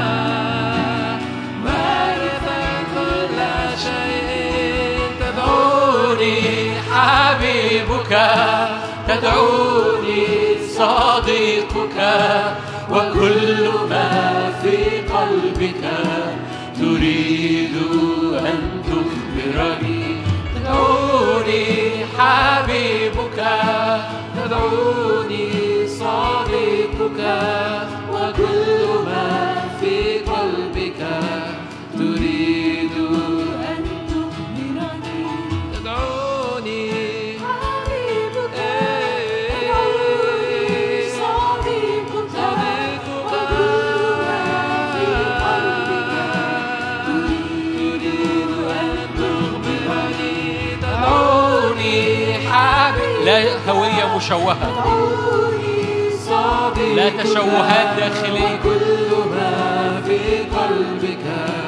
وارثا كل شيء تدعوني حبيبك تدعوني صديقك وكل ما في قلبك تريد أن تخبرني تدعوني حبيبك تدعوني صديقك وكل ما في قلبك تريد أن تخبرني تدعوني حبيبك إيه. صديقك صديقك وكل ما في قلبك تريد أن تخبرني تدعوني حبيب لا هوية مشوهة تعوني صديقك لا تشوهات داخلية. وكل ما في قلبك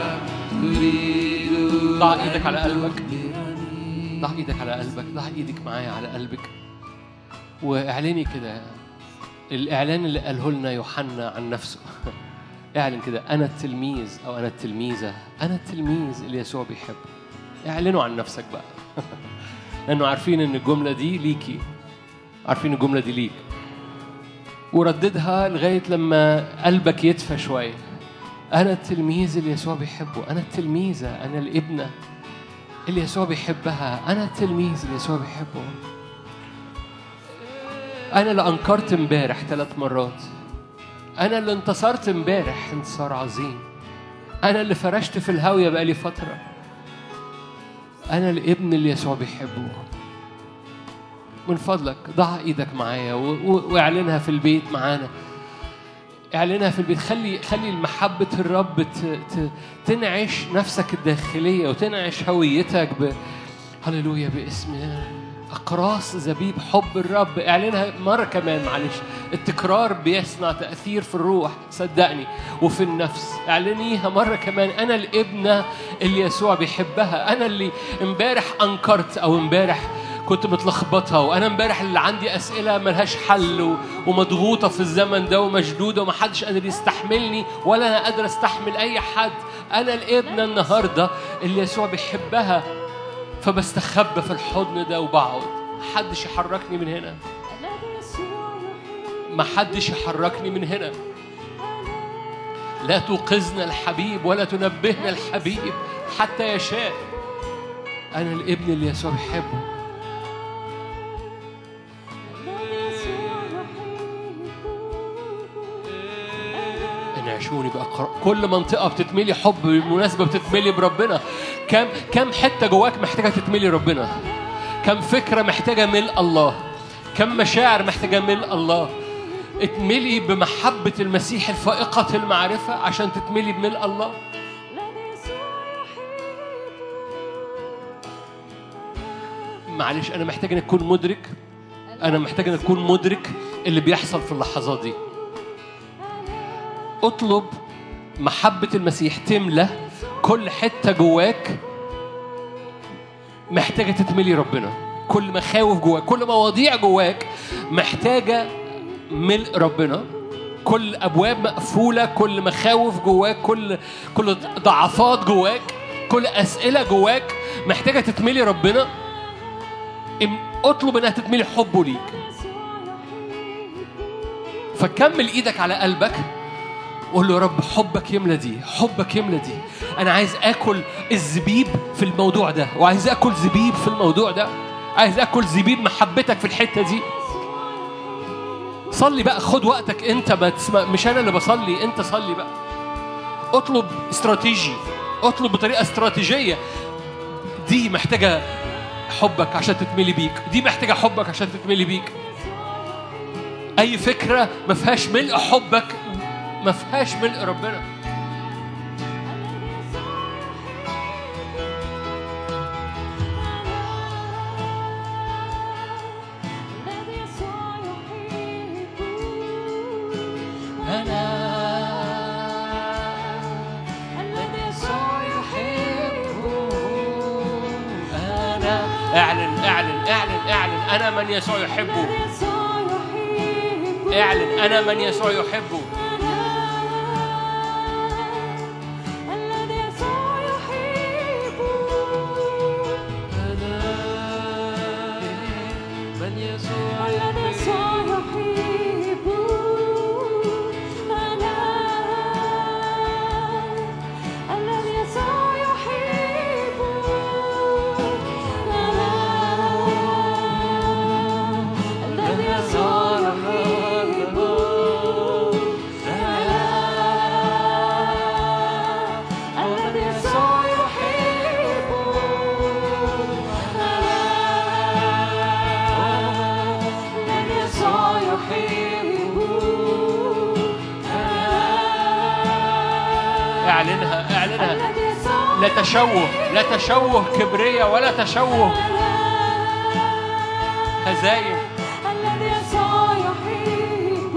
تريد ضع إيدك على أن قلبك. تخبرني. ضع ايدك على قلبك ضع ايدك معايا على قلبك واعلني كده الاعلان اللي قاله لنا يوحنا عن نفسه اعلن كده انا التلميذ او انا التلميذه انا التلميذ اللي يسوع بيحبه اعلنوا عن نفسك بقى لانه عارفين ان الجمله دي ليكي عارفين الجمله دي ليك ورددها لغايه لما قلبك يدفى شويه انا التلميذ اللي يسوع بيحبه انا التلميذه انا الابنه اللي يسوع بيحبها أنا التلميذ اللي يسوع بيحبه أنا اللي أنكرت امبارح ثلاث مرات أنا اللي انتصرت امبارح انتصار عظيم أنا اللي فرشت في الهاوية بقالي فترة أنا الابن اللي يسوع بيحبه من فضلك ضع ايدك معايا و- و- واعلنها في البيت معانا اعلنها في البيت خلي خلي محبة الرب ت- ت- تنعش نفسك الداخلية وتنعش هويتك ب هللويا باسم أقراص زبيب حب الرب اعلنها مرة كمان معلش التكرار بيصنع تأثير في الروح صدقني وفي النفس اعلنيها مرة كمان أنا الابنة اللي يسوع بيحبها أنا اللي امبارح أنكرت أو امبارح كنت متلخبطها وانا امبارح اللي عندي اسئله ملهاش حل و- ومضغوطه في الزمن ده ومشدوده ومحدش قادر يستحملني ولا انا قادر استحمل اي حد انا الابنه النهارده اللي يسوع بيحبها فبستخبى في الحضن ده وبقعد محدش يحركني من هنا محدش يحركني من هنا لا توقظنا الحبيب ولا تنبهنا الحبيب حتى يشاء انا الابن اللي يسوع بيحبه انعشوني بأقرأ كل منطقة بتتملي حب بالمناسبة بتتملي بربنا كم كم حتة جواك محتاجة تتملي ربنا كم فكرة محتاجة ملء الله كم مشاعر محتاجة ملء الله اتملي بمحبة المسيح الفائقة المعرفة عشان تتملي بملء الله معلش أنا محتاج إن أكون مدرك أنا محتاج إن أكون مدرك اللي بيحصل في اللحظات دي اطلب محبة المسيح تملى كل حتة جواك محتاجة تتملي ربنا كل مخاوف جواك كل مواضيع جواك محتاجة ملء ربنا كل أبواب مقفولة كل مخاوف جواك كل كل ضعفات جواك كل أسئلة جواك محتاجة تتملي ربنا ام- اطلب انها تتملي حبه ليك فكمل ايدك على قلبك قول له يا رب حبك يملى دي حبك يملى دي انا عايز اكل الزبيب في الموضوع ده وعايز اكل زبيب في الموضوع ده عايز اكل زبيب محبتك في الحته دي صلي بقى خد وقتك انت ما تسمع مش انا اللي بصلي انت صلي بقى اطلب استراتيجي اطلب بطريقه استراتيجيه دي محتاجه حبك عشان تتملي بيك دي محتاجه حبك عشان تتملي بيك اي فكره ما فيهاش ملء حبك ما فيهاش ملء ربنا انا اعلن اعلن اعلن اعلن انا من يسوع يحبه اعلن انا من يسوع يحبه من يسوع اعلنها اعلنها لا تشوه لا تشوه كبرية ولا تشوه هزايم الذي يسوع يحب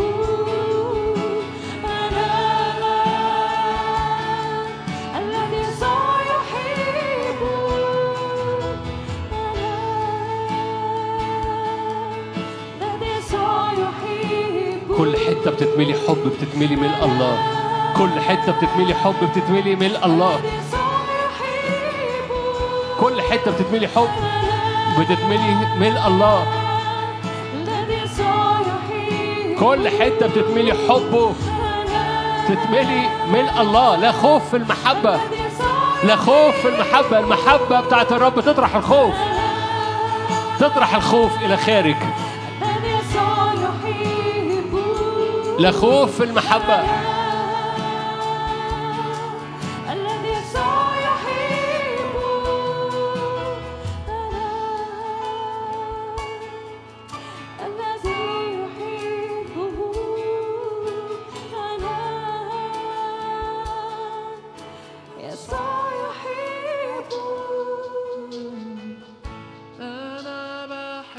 أنا الذي يسوع يحب أنا الذي يسوع يحب كل حتة بتتملي حب بتتملي ملء الله كل حتة بتتملي حب بتتملي ملء الله الذي يسوع يحب كل حتة بتتملي حب بتتملي ملء الله الذي يسوع يحب كل حتة بتتملي حبه تتملي ملء الله لا خوف في المحبة الذي يسوع لا خوف في المحبة المحبة بتاعت الرب تطرح الخوف تطرح الخوف إلى خارج الذي يسوع يحب لا خوف في المحبة الذي يسوع يحب أنا الذي يحبه أنا يسوع يحبه أنا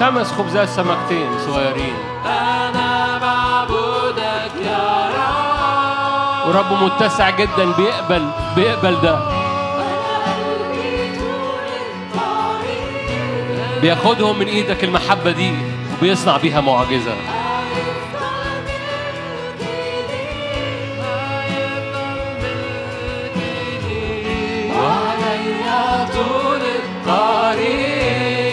خمس خبزات سمكتين صغيرين أنا بعبدك يا رب ورب متسع جدا بيقبل بيقبل ده وأنا قلبي طول الطريق بياخدهم من ايدك المحبة دي وبيصنع بيها معجزة هيفضل ملكي ليك وعليا طول الطريق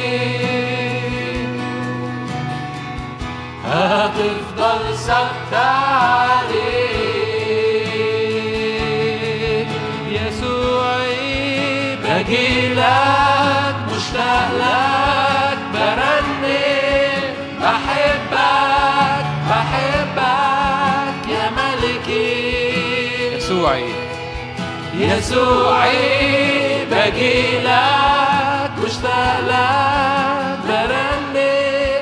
هتفضل ثابتة عليك يسوعي بجيلك مشتاق لك برنم بحبك بحبك يا ملكي يسوعي يسوعي بجيلك مشتاق لك برنم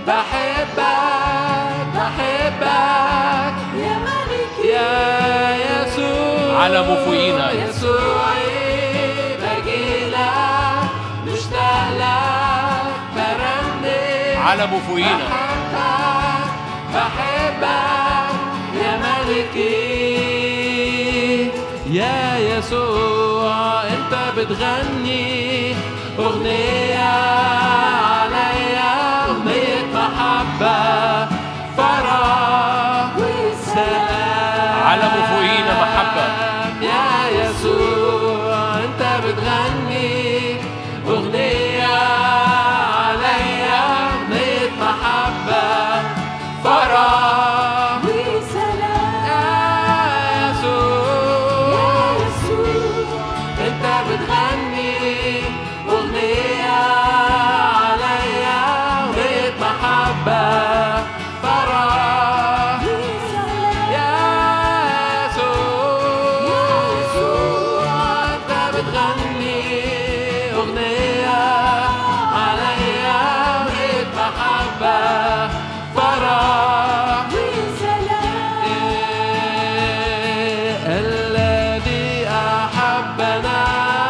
بحبك بحبك يا ملكي يا يسوع علمه فوقينا. يسوعي بجيلك مشتاق لك برنم علمه فوقينا بحبك بحبك يا ملكي يا يسوع انت بتغني اغنية عليا اغنية محبة فرح سلام علمه فوقينا محبة. يا يسوع انت بتغني اغنية عليا اغنية محبة فرح وسلام يا يسوع يا يسوع انت بتغني اغنية عليا اغنية محبة فرح وسلام يا يسوع انت بتغني اغنية عليا اغنية محبة فرح وسلام الذي أحبنا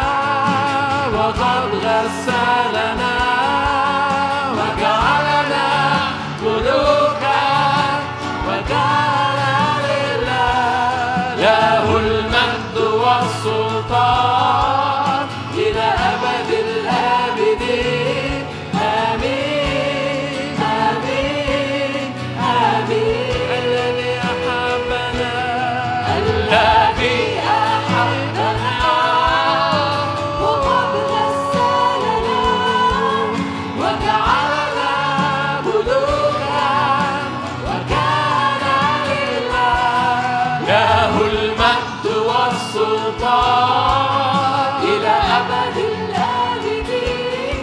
وقد غسلنا وجعلنا ملوكا وجعلنا لله له المجد والسلطان إلى أبد الآبدين آمين آمين آمين الذي أحبنا الذي أحبنا وقد غسلنا وجعلنا ملوكا وكان لله له المجد والسلطان إلى أبد الآبدين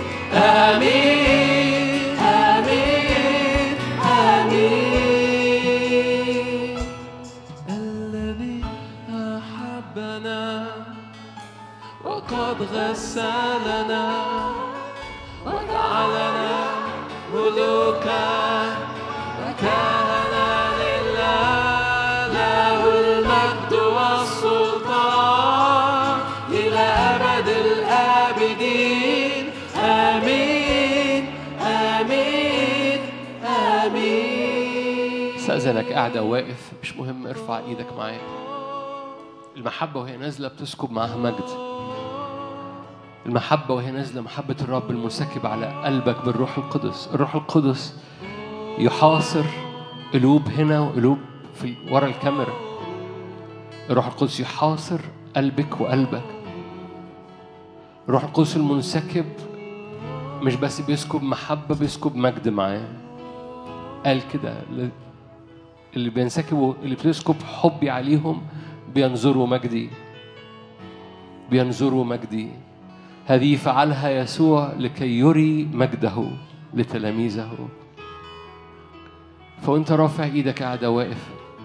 آمين آمين آمين الذي أحبنا وقد غسلنا وجعلنا ملوكا وكان لله له المجد والسلطان إلى أبد الآبدين آمين آمين آمين استأذنك قاعد أو واقف مش مهم ارفع ايدك معايا المحبة وهي نازلة بتسكب معاها مجد المحبة وهي نازلة محبة الرب المنسكب على قلبك بالروح القدس الروح القدس يحاصر قلوب هنا وقلوب في ورا الكاميرا الروح القدس يحاصر قلبك وقلبك الروح القدس المنسكب مش بس بيسكب محبة بيسكب مجد معاه قال كده اللي بينسكبوا اللي بتسكب حبي عليهم بينظروا مجدي بينظروا مجدي هذه فعلها يسوع لكي يري مجده لتلاميذه فوانت رافع ايدك قاعد واقف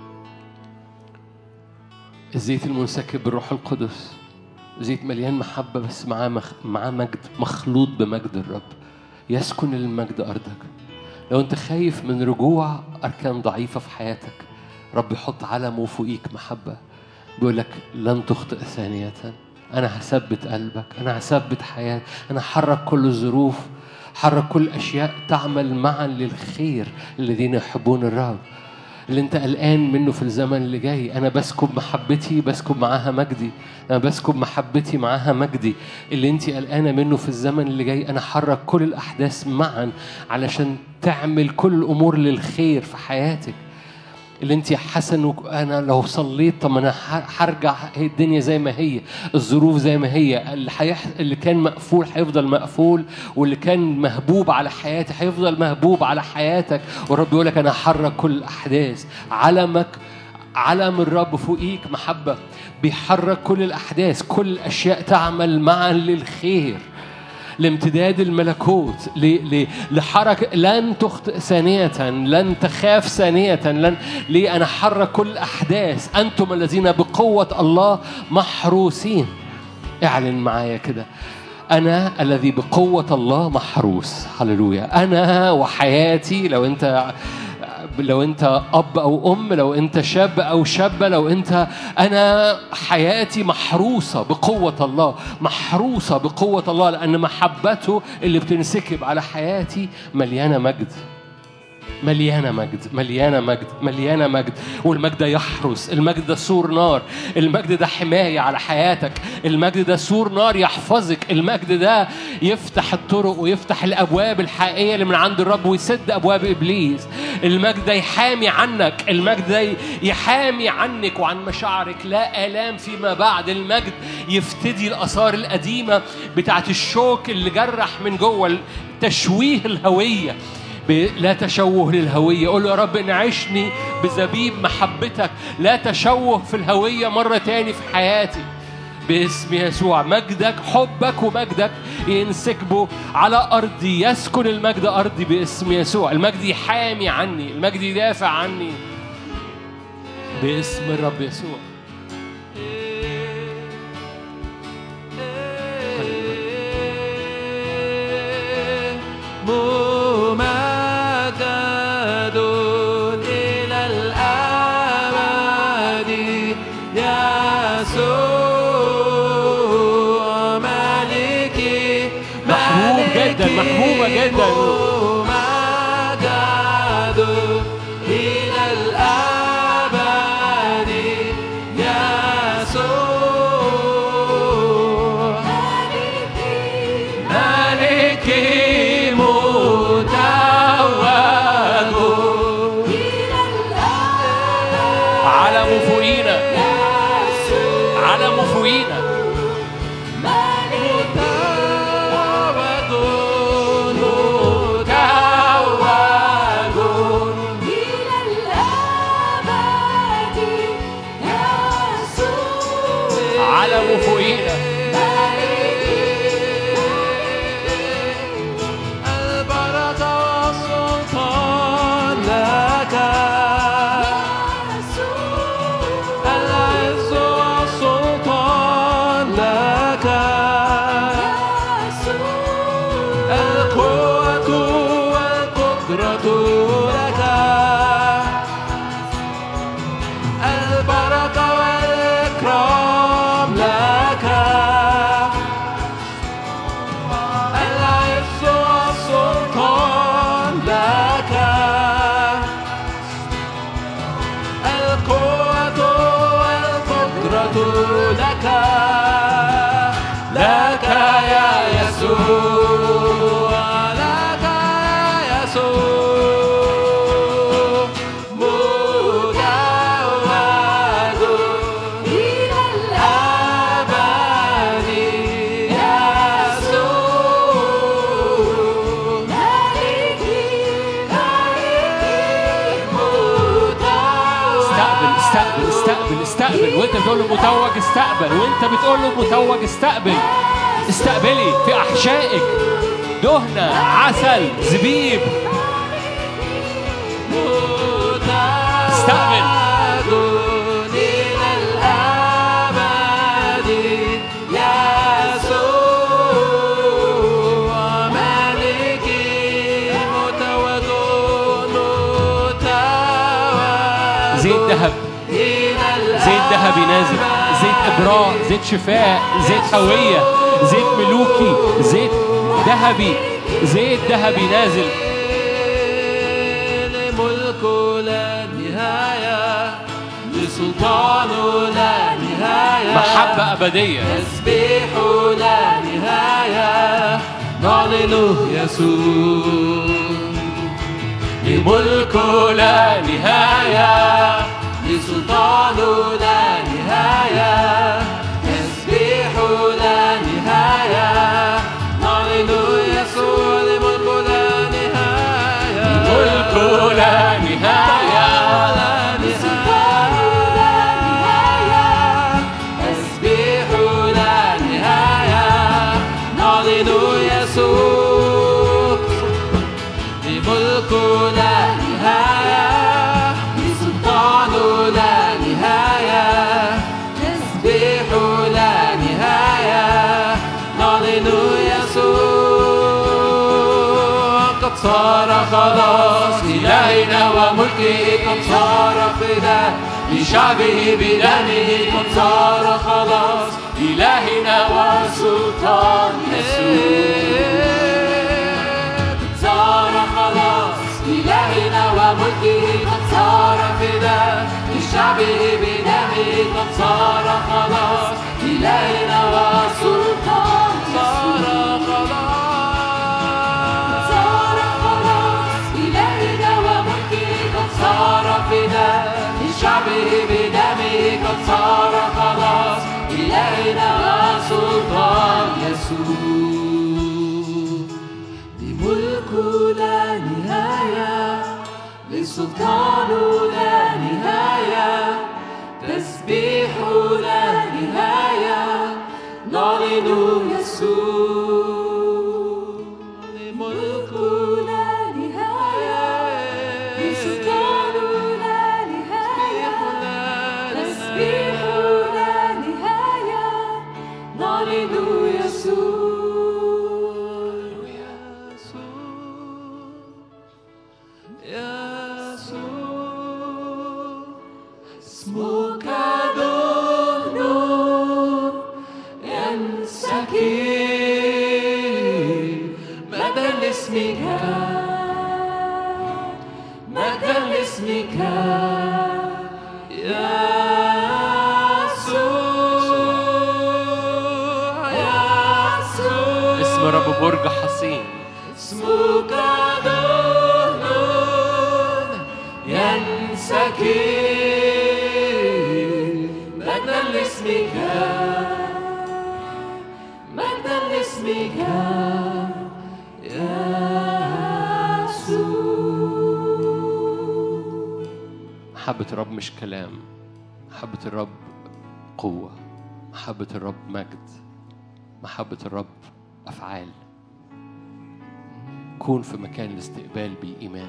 الزيت المنسكب بالروح القدس زيت مليان محبة بس معاه مخ... معاه مجد مخلوط بمجد الرب يسكن المجد أرضك لو أنت خايف من رجوع أركان ضعيفة في حياتك رب يحط علمه فوقيك محبة بيقول لك لن تخطئ ثانية أنا هثبت قلبك أنا هثبت حياتك أنا هحرك كل الظروف حرك كل الاشياء تعمل معا للخير الذين يحبون الرب اللي انت قلقان منه في الزمن اللي جاي انا بسكب محبتي بسكب معاها مجدي انا بسكب محبتي معاها مجدي اللي انت قلقانه منه في الزمن اللي جاي انا حرك كل الاحداث معا علشان تعمل كل الامور للخير في حياتك اللي انت حاسه انه انا لو صليت طب ما انا ح- هرجع هي الدنيا زي ما هي الظروف زي ما هي اللي, حيح... اللي كان مقفول هيفضل مقفول واللي كان مهبوب على حياتي هيفضل مهبوب على حياتك والرب يقول لك انا هحرك كل الاحداث علمك علم الرب فوقيك محبه بيحرك كل الاحداث كل الاشياء تعمل معا للخير لامتداد الملكوت ل- ل- لحركة لن تخطئ ثانية لن تخاف ثانية لن ليه أنا حرك كل الأحداث أنتم الذين بقوة الله محروسين اعلن معايا كده أنا الذي بقوة الله محروس هللويا أنا وحياتي لو أنت لو انت اب او ام لو انت شاب او شابه لو انت انا حياتي محروسه بقوه الله محروسه بقوه الله لان محبته اللي بتنسكب على حياتي مليانه مجد مليانه مجد مليانه مجد مليانه مجد والمجد ده يحرس المجد ده سور نار المجد ده حمايه على حياتك المجد ده سور نار يحفظك المجد ده يفتح الطرق ويفتح الابواب الحقيقيه اللي من عند الرب ويسد ابواب ابليس المجد ده يحامي عنك المجد ده يحامي عنك وعن مشاعرك لا الام فيما بعد المجد يفتدي الاثار القديمه بتاعت الشوك اللي جرح من جوه تشويه الهويه ب- لا تشوه للهوية قول له يا رب انعشني بزبيب محبتك لا تشوه في الهوية مرة تاني في حياتي باسم يسوع مجدك حبك ومجدك ينسكبوا على أرضي يسكن المجد أرضي باسم يسوع المجد يحامي عني المجد يدافع عني باسم الرب يسوع ممجد إلى الأبد يسوع ملكي محبوب جدا، ملكي محبوبة جدا. ممجد إلى الأبد يسوع ملكي متوج علم فوقينا علم فوقينا متوج متوج علم فوقينا البركة والسلطان لك العز والسلطان لك القوة والقدرة لك البركة والإكرام لك العز والسلطان لك القوة والقدرة لك لك يا يسوع لك يا يسوع مجود أبدي يسوع استقبل استقبل استقبل استقبل وانت بتقول له متوج استقبل وانت بتقول له متوج استقبل استقبلي في احشائك دهنه عسل زبيب استقبل. إلى الأبد يسوع ملكي متوج متوج زيت ذهب إلى زيت ذهبي نازل زيت ابراء زيت شفاء زيت هويه زيت ملوكي زيت ذهبي زيت ذهبي نازل لملك لا نهاية لسلطان لا نهاية محبة أبدية تسبيح لا نهاية نعلن يسوع لملك لا نهاية لسلطان لا نهاية تسبيح لا نهاية نعلن يسوع لملك لا نهاية ملك لا نهاية لا نهاية تسبيح لا نهاية نعلن يسوع لملك لا نهاية لسلطان لا نهاية تسبيح لا نهاية نعلن يسوع قد صار خلاص إلهنا وملكه قد صار فداء لشعبه بدمه قد صار خلاص إلهنا وسلطان يسوع قد صار خلاص إلهنا وملكه قد صار فداء لشعبه بدمه قد صار خلاص إلهنا وسلطان صار خلاص صار خلاص إلهنا وملكه قد صار فداء لشعبه بدمه قد صار خلاص إلهنا وسلطان يسوع لملك لا نهاية لسلطان لا نهاية تسبيح لا نهاية نعلن يسوع لملك لا نهاية لسلطان لا نهاية تسبيح لا نهاية نعلن يسوع اسمك دهن ينسكي مجدا لاسمك مجدا لاسمك يا يسوع يا يسوع اسم رب برج حصين اسمك دهن ينسكي مجدا لاسمك مجدا لاسمك يا يسوع محبة الرب مش كلام محبة الرب قوة محبة الرب مجد محبة الرب أفعال كون في مكان الاستقبال بالإيمان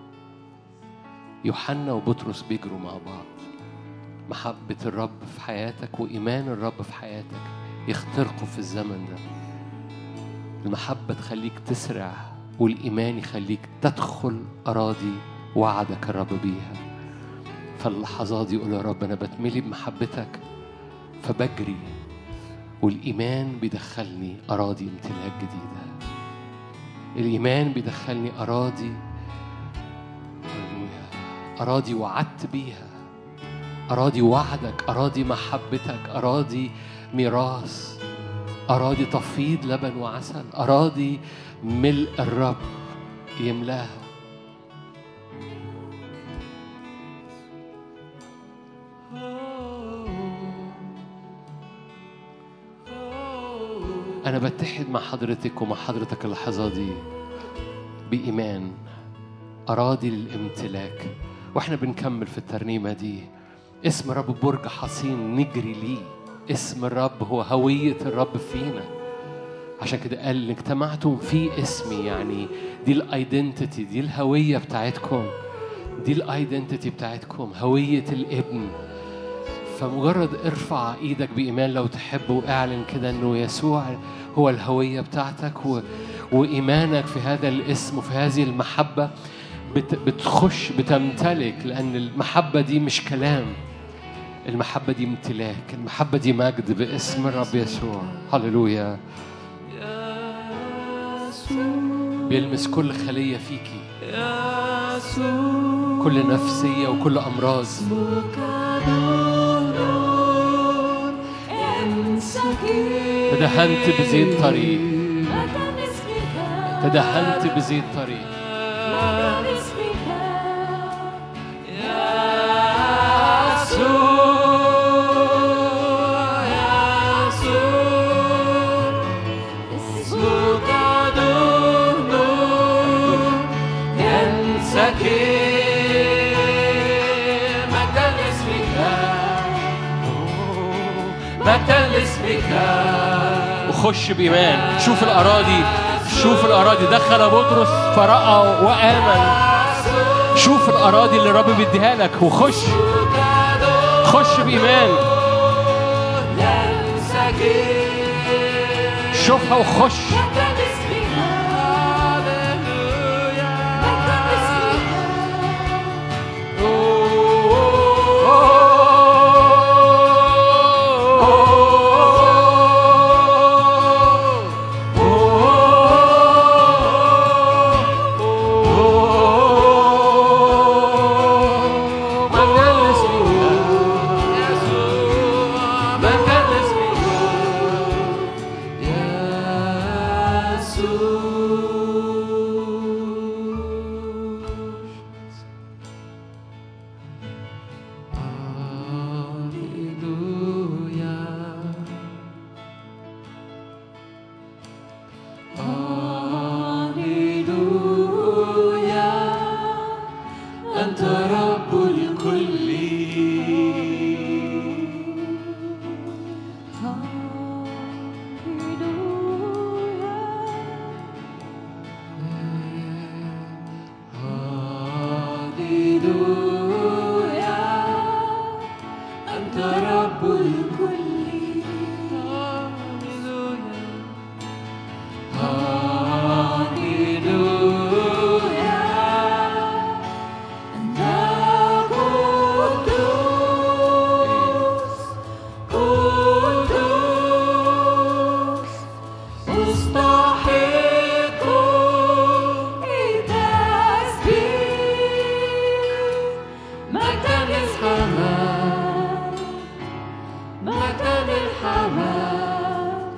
يوحنا وبطرس بيجروا مع بعض محبة الرب في حياتك وإيمان الرب في حياتك يخترقوا في الزمن ده المحبة تخليك تسرع والإيمان يخليك تدخل أراضي وعدك الرب بيها فاللحظات دي يقول يا رب أنا بتملي بمحبتك فبجري والإيمان بيدخلني أراضي امتلاك جديدة الإيمان بيدخلني أراضي هللويا. أراضي وعدت بيها أراضي وعدك أراضي محبتك أراضي ميراث أراضي تفيض لبن وعسل أراضي ملء الرب يملاها أنا بتحد مع حضرتك ومع حضرتك اللحظة دي بإيمان أراضي للامتلاك وإحنا بنكمل في الترنيمة دي اسم الرب برج حصين نجري ليه اسم الرب هو هوية الرب فينا عشان كده قال إن اجتمعتم في اسمي يعني دي الايدنتيتي دي الهوية بتاعتكم دي الايدنتيتي بتاعتكم هوية الابن فمجرد ارفع ايدك بإيمان لو تحب واعلن كده انه يسوع هو الهوية بتاعتك و... وإيمانك في هذا الاسم وفي هذه المحبة بت... بتخش بتمتلك لأن المحبة دي مش كلام المحبة دي امتلاك المحبة دي مجد باسم الرب يسوع هللويا يسوع بيلمس كل خلية فيكي يسوع كل نفسية وكل أمراض اسمك نور انسكي تدهنت بزيت طريق مكان اسمك تدهنت بزيت طريق مكان اسمك يسوع يسوع اسمك نور ينسكي مجدا لاسمك مجدا لاسمك وخش بإيمان شوف الأراضي شوف الأراضي دخل بطرس فرأى وآمن شوف الأراضي اللي الرب بيديها لك وخش خش بإيمان ينسكي شوفها وخش مكان اسمك هللويا مكان اسمك أنت رب الكل هاليلويا أنت رب الكل هاليلويا هاليلويا أنت قدوس قدوس مستحق التسبيح مكان الحمام مكان الحمام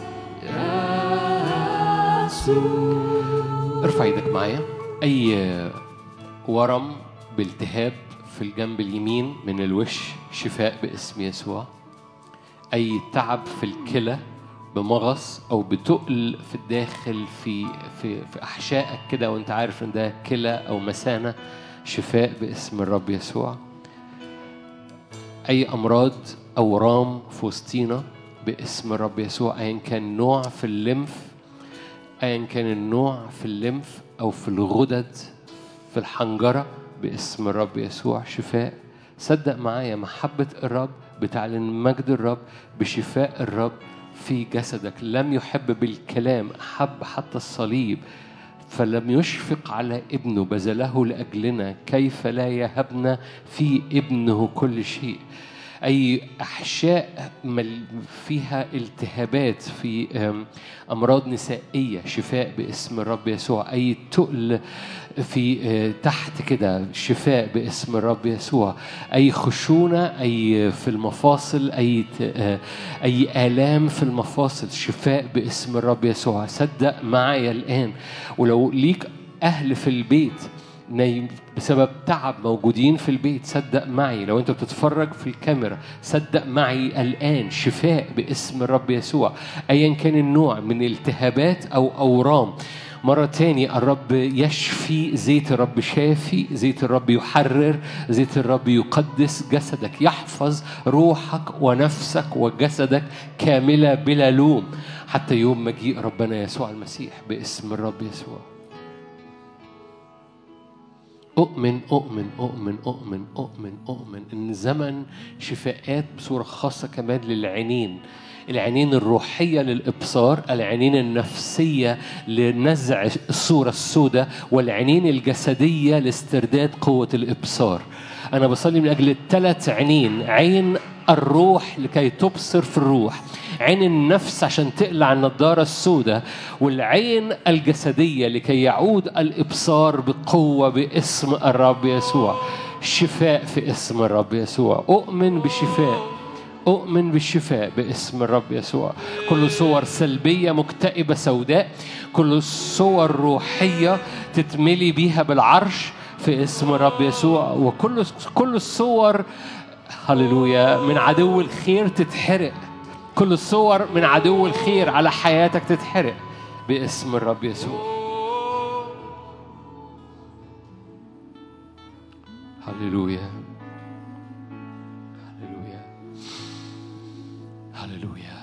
يسوع ارفع ايدك معايا اي ورم بالتهاب في الجنب اليمين من الوش شفاء باسم يسوع اي تعب في الكلى بمغص او بتقل في الداخل في في في احشائك كده وانت عارف ان ده كلى او مثانه شفاء باسم الرب يسوع اي امراض اورام في وسطينا باسم الرب يسوع ايا كان نوع في الليمف ايا كان النوع في الليمف او في الغدد في الحنجره باسم الرب يسوع شفاء صدق معايا محبه الرب بتعلن مجد الرب بشفاء الرب في جسدك لم يحب بالكلام احب حتى الصليب فلم يشفق على ابنه بذله لاجلنا كيف لا يهبنا في ابنه كل شيء أي أحشاء مل- فيها التهابات في أم، أمراض نسائية شفاء باسم الرب يسوع أي تقل في آه، تحت كده شفاء باسم الرب يسوع أي خشونة أي في المفاصل أي ت- آه، أي آلام في المفاصل شفاء باسم الرب يسوع صدق معايا الآن ولو ليك أهل في البيت نايم بسبب تعب موجودين في البيت صدق معي لو انت بتتفرج في الكاميرا صدق معي الان شفاء باسم الرب يسوع ايا كان النوع من التهابات او اورام مرة تاني الرب يشفي زيت الرب شافي زيت الرب يحرر زيت الرب يقدس جسدك يحفظ روحك ونفسك وجسدك كاملة بلا لوم حتى يوم مجيء ربنا يسوع المسيح باسم الرب يسوع أؤمن أؤمن أؤمن أؤمن أؤمن أؤمن إن زمن شفاءات بصورة خاصة كمان للعينين العينين الروحية للإبصار العينين النفسية لنزع الصورة السوداء والعينين الجسدية لاسترداد قوة الإبصار أنا بصلي من أجل الثلاث عينين عين الروح لكي تبصر في الروح عين النفس عشان تقلع النضارة السوداء والعين الجسدية لكي يعود الإبصار بقوة باسم الرب يسوع شفاء في اسم الرب يسوع أؤمن بشفاء أؤمن بالشفاء باسم الرب يسوع كل صور سلبية مكتئبة سوداء كل صور روحية تتملي بيها بالعرش في اسم الرب يسوع وكل كل الصور هللويا من عدو الخير تتحرق كل الصور من عدو الخير على حياتك تتحرق باسم الرب يسوع هللويا هللويا هللويا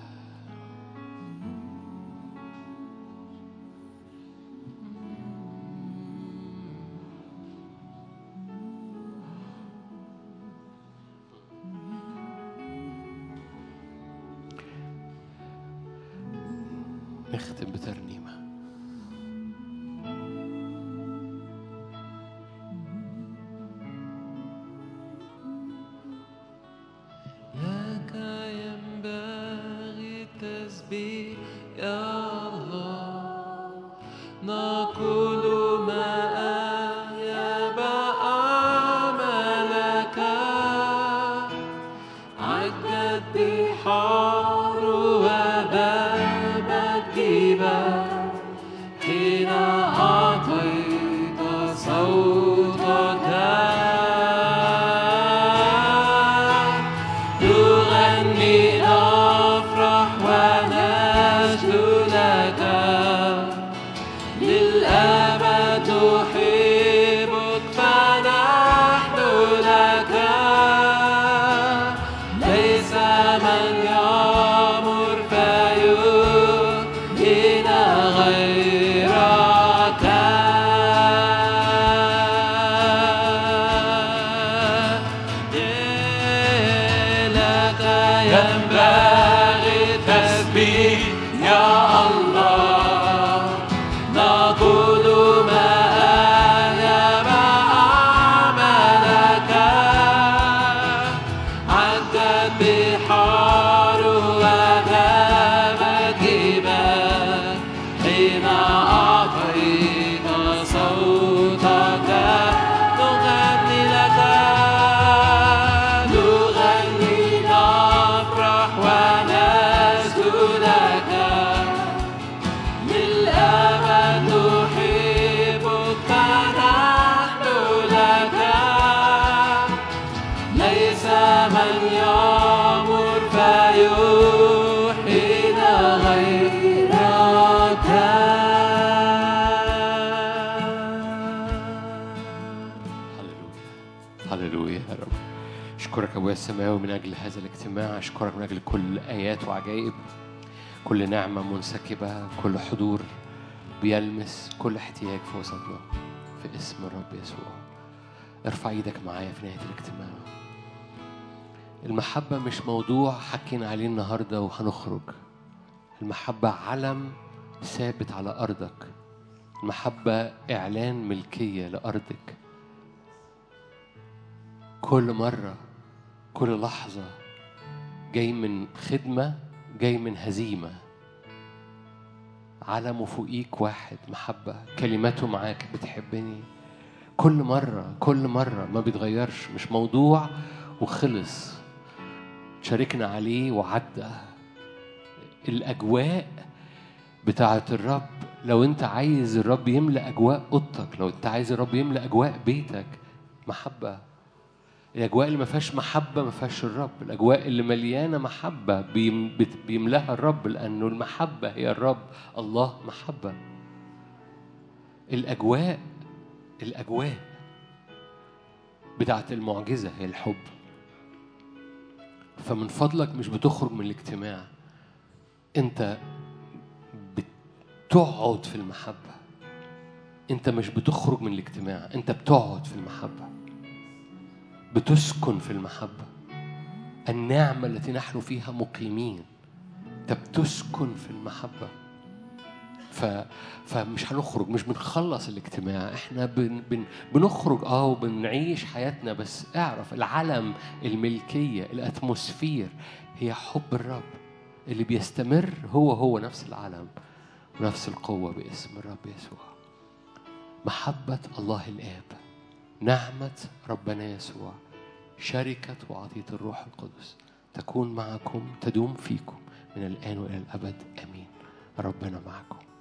نختم بترنيمه لك ينبغي التسبيح يا الله نقول ما أعيب أعمالك عدت بحار وذابت جبال حين أعطيت صوتك نغني نفرح ونسجد لك للأبد نحبك فنحن لك ليس من يأمر فيؤمن غيرك لك ينبغي التسبيح يا الله نقول ما أعلم أعمالك عدت بحار وذابت جبال حين أعطيت صوتك نغني لك نغني نفرح ونسجد لك للأبد نحبك فنحن لك ليس من يأمر فيوحينا غيرك هللويا هللويا يا رب اشكرك ابويا السماوي من اجل هذا الاجتماع اشكرك من اجل كل ايات وعجائب كل نعمه منسكبه كل حضور بيلمس كل احتياج في وسطنا في اسم الرب يسوع ارفع ايدك معايا في نهايه الاجتماع المحبه مش موضوع حكينا عليه النهارده وهنخرج المحبه علم ثابت على ارضك المحبه اعلان ملكيه لارضك كل مرة كل لحظة جاي من خدمة جاي من هزيمة علمه فوقيك واحد محبة كلماته معاك بتحبني كل مرة كل مرة ما بيتغيرش مش موضوع وخلص شاركنا عليه وعدى الأجواء بتاعة الرب لو أنت عايز الرب يملأ أجواء أوضتك لو أنت عايز الرب يملأ أجواء بيتك محبة الأجواء اللي ما فيهاش محبة ما فيهاش الرب الأجواء اللي مليانة محبة بيم- بت- بيملاها الرب لأنه المحبة هي الرب الله محبة الأجواء الأجواء بتاعت المعجزة هي الحب فمن فضلك مش بتخرج من الاجتماع أنت بتقعد في المحبة أنت مش بتخرج من الاجتماع أنت بتقعد في المحبة بتسكن في المحبة النعمة التي نحن فيها مقيمين أنت بتسكن في المحبة ف... فمش هنخرج مش بنخلص الاجتماع احنا بن... بن... بنخرج اه وبنعيش حياتنا بس اعرف العلم الملكيه الاتموسفير هي حب الرب اللي بيستمر هو هو نفس العلم ونفس القوه باسم الرب يسوع محبه الله الاب نعمه ربنا يسوع شركه وعطيه الروح القدس تكون معكم تدوم فيكم من الان والى الابد امين ربنا معكم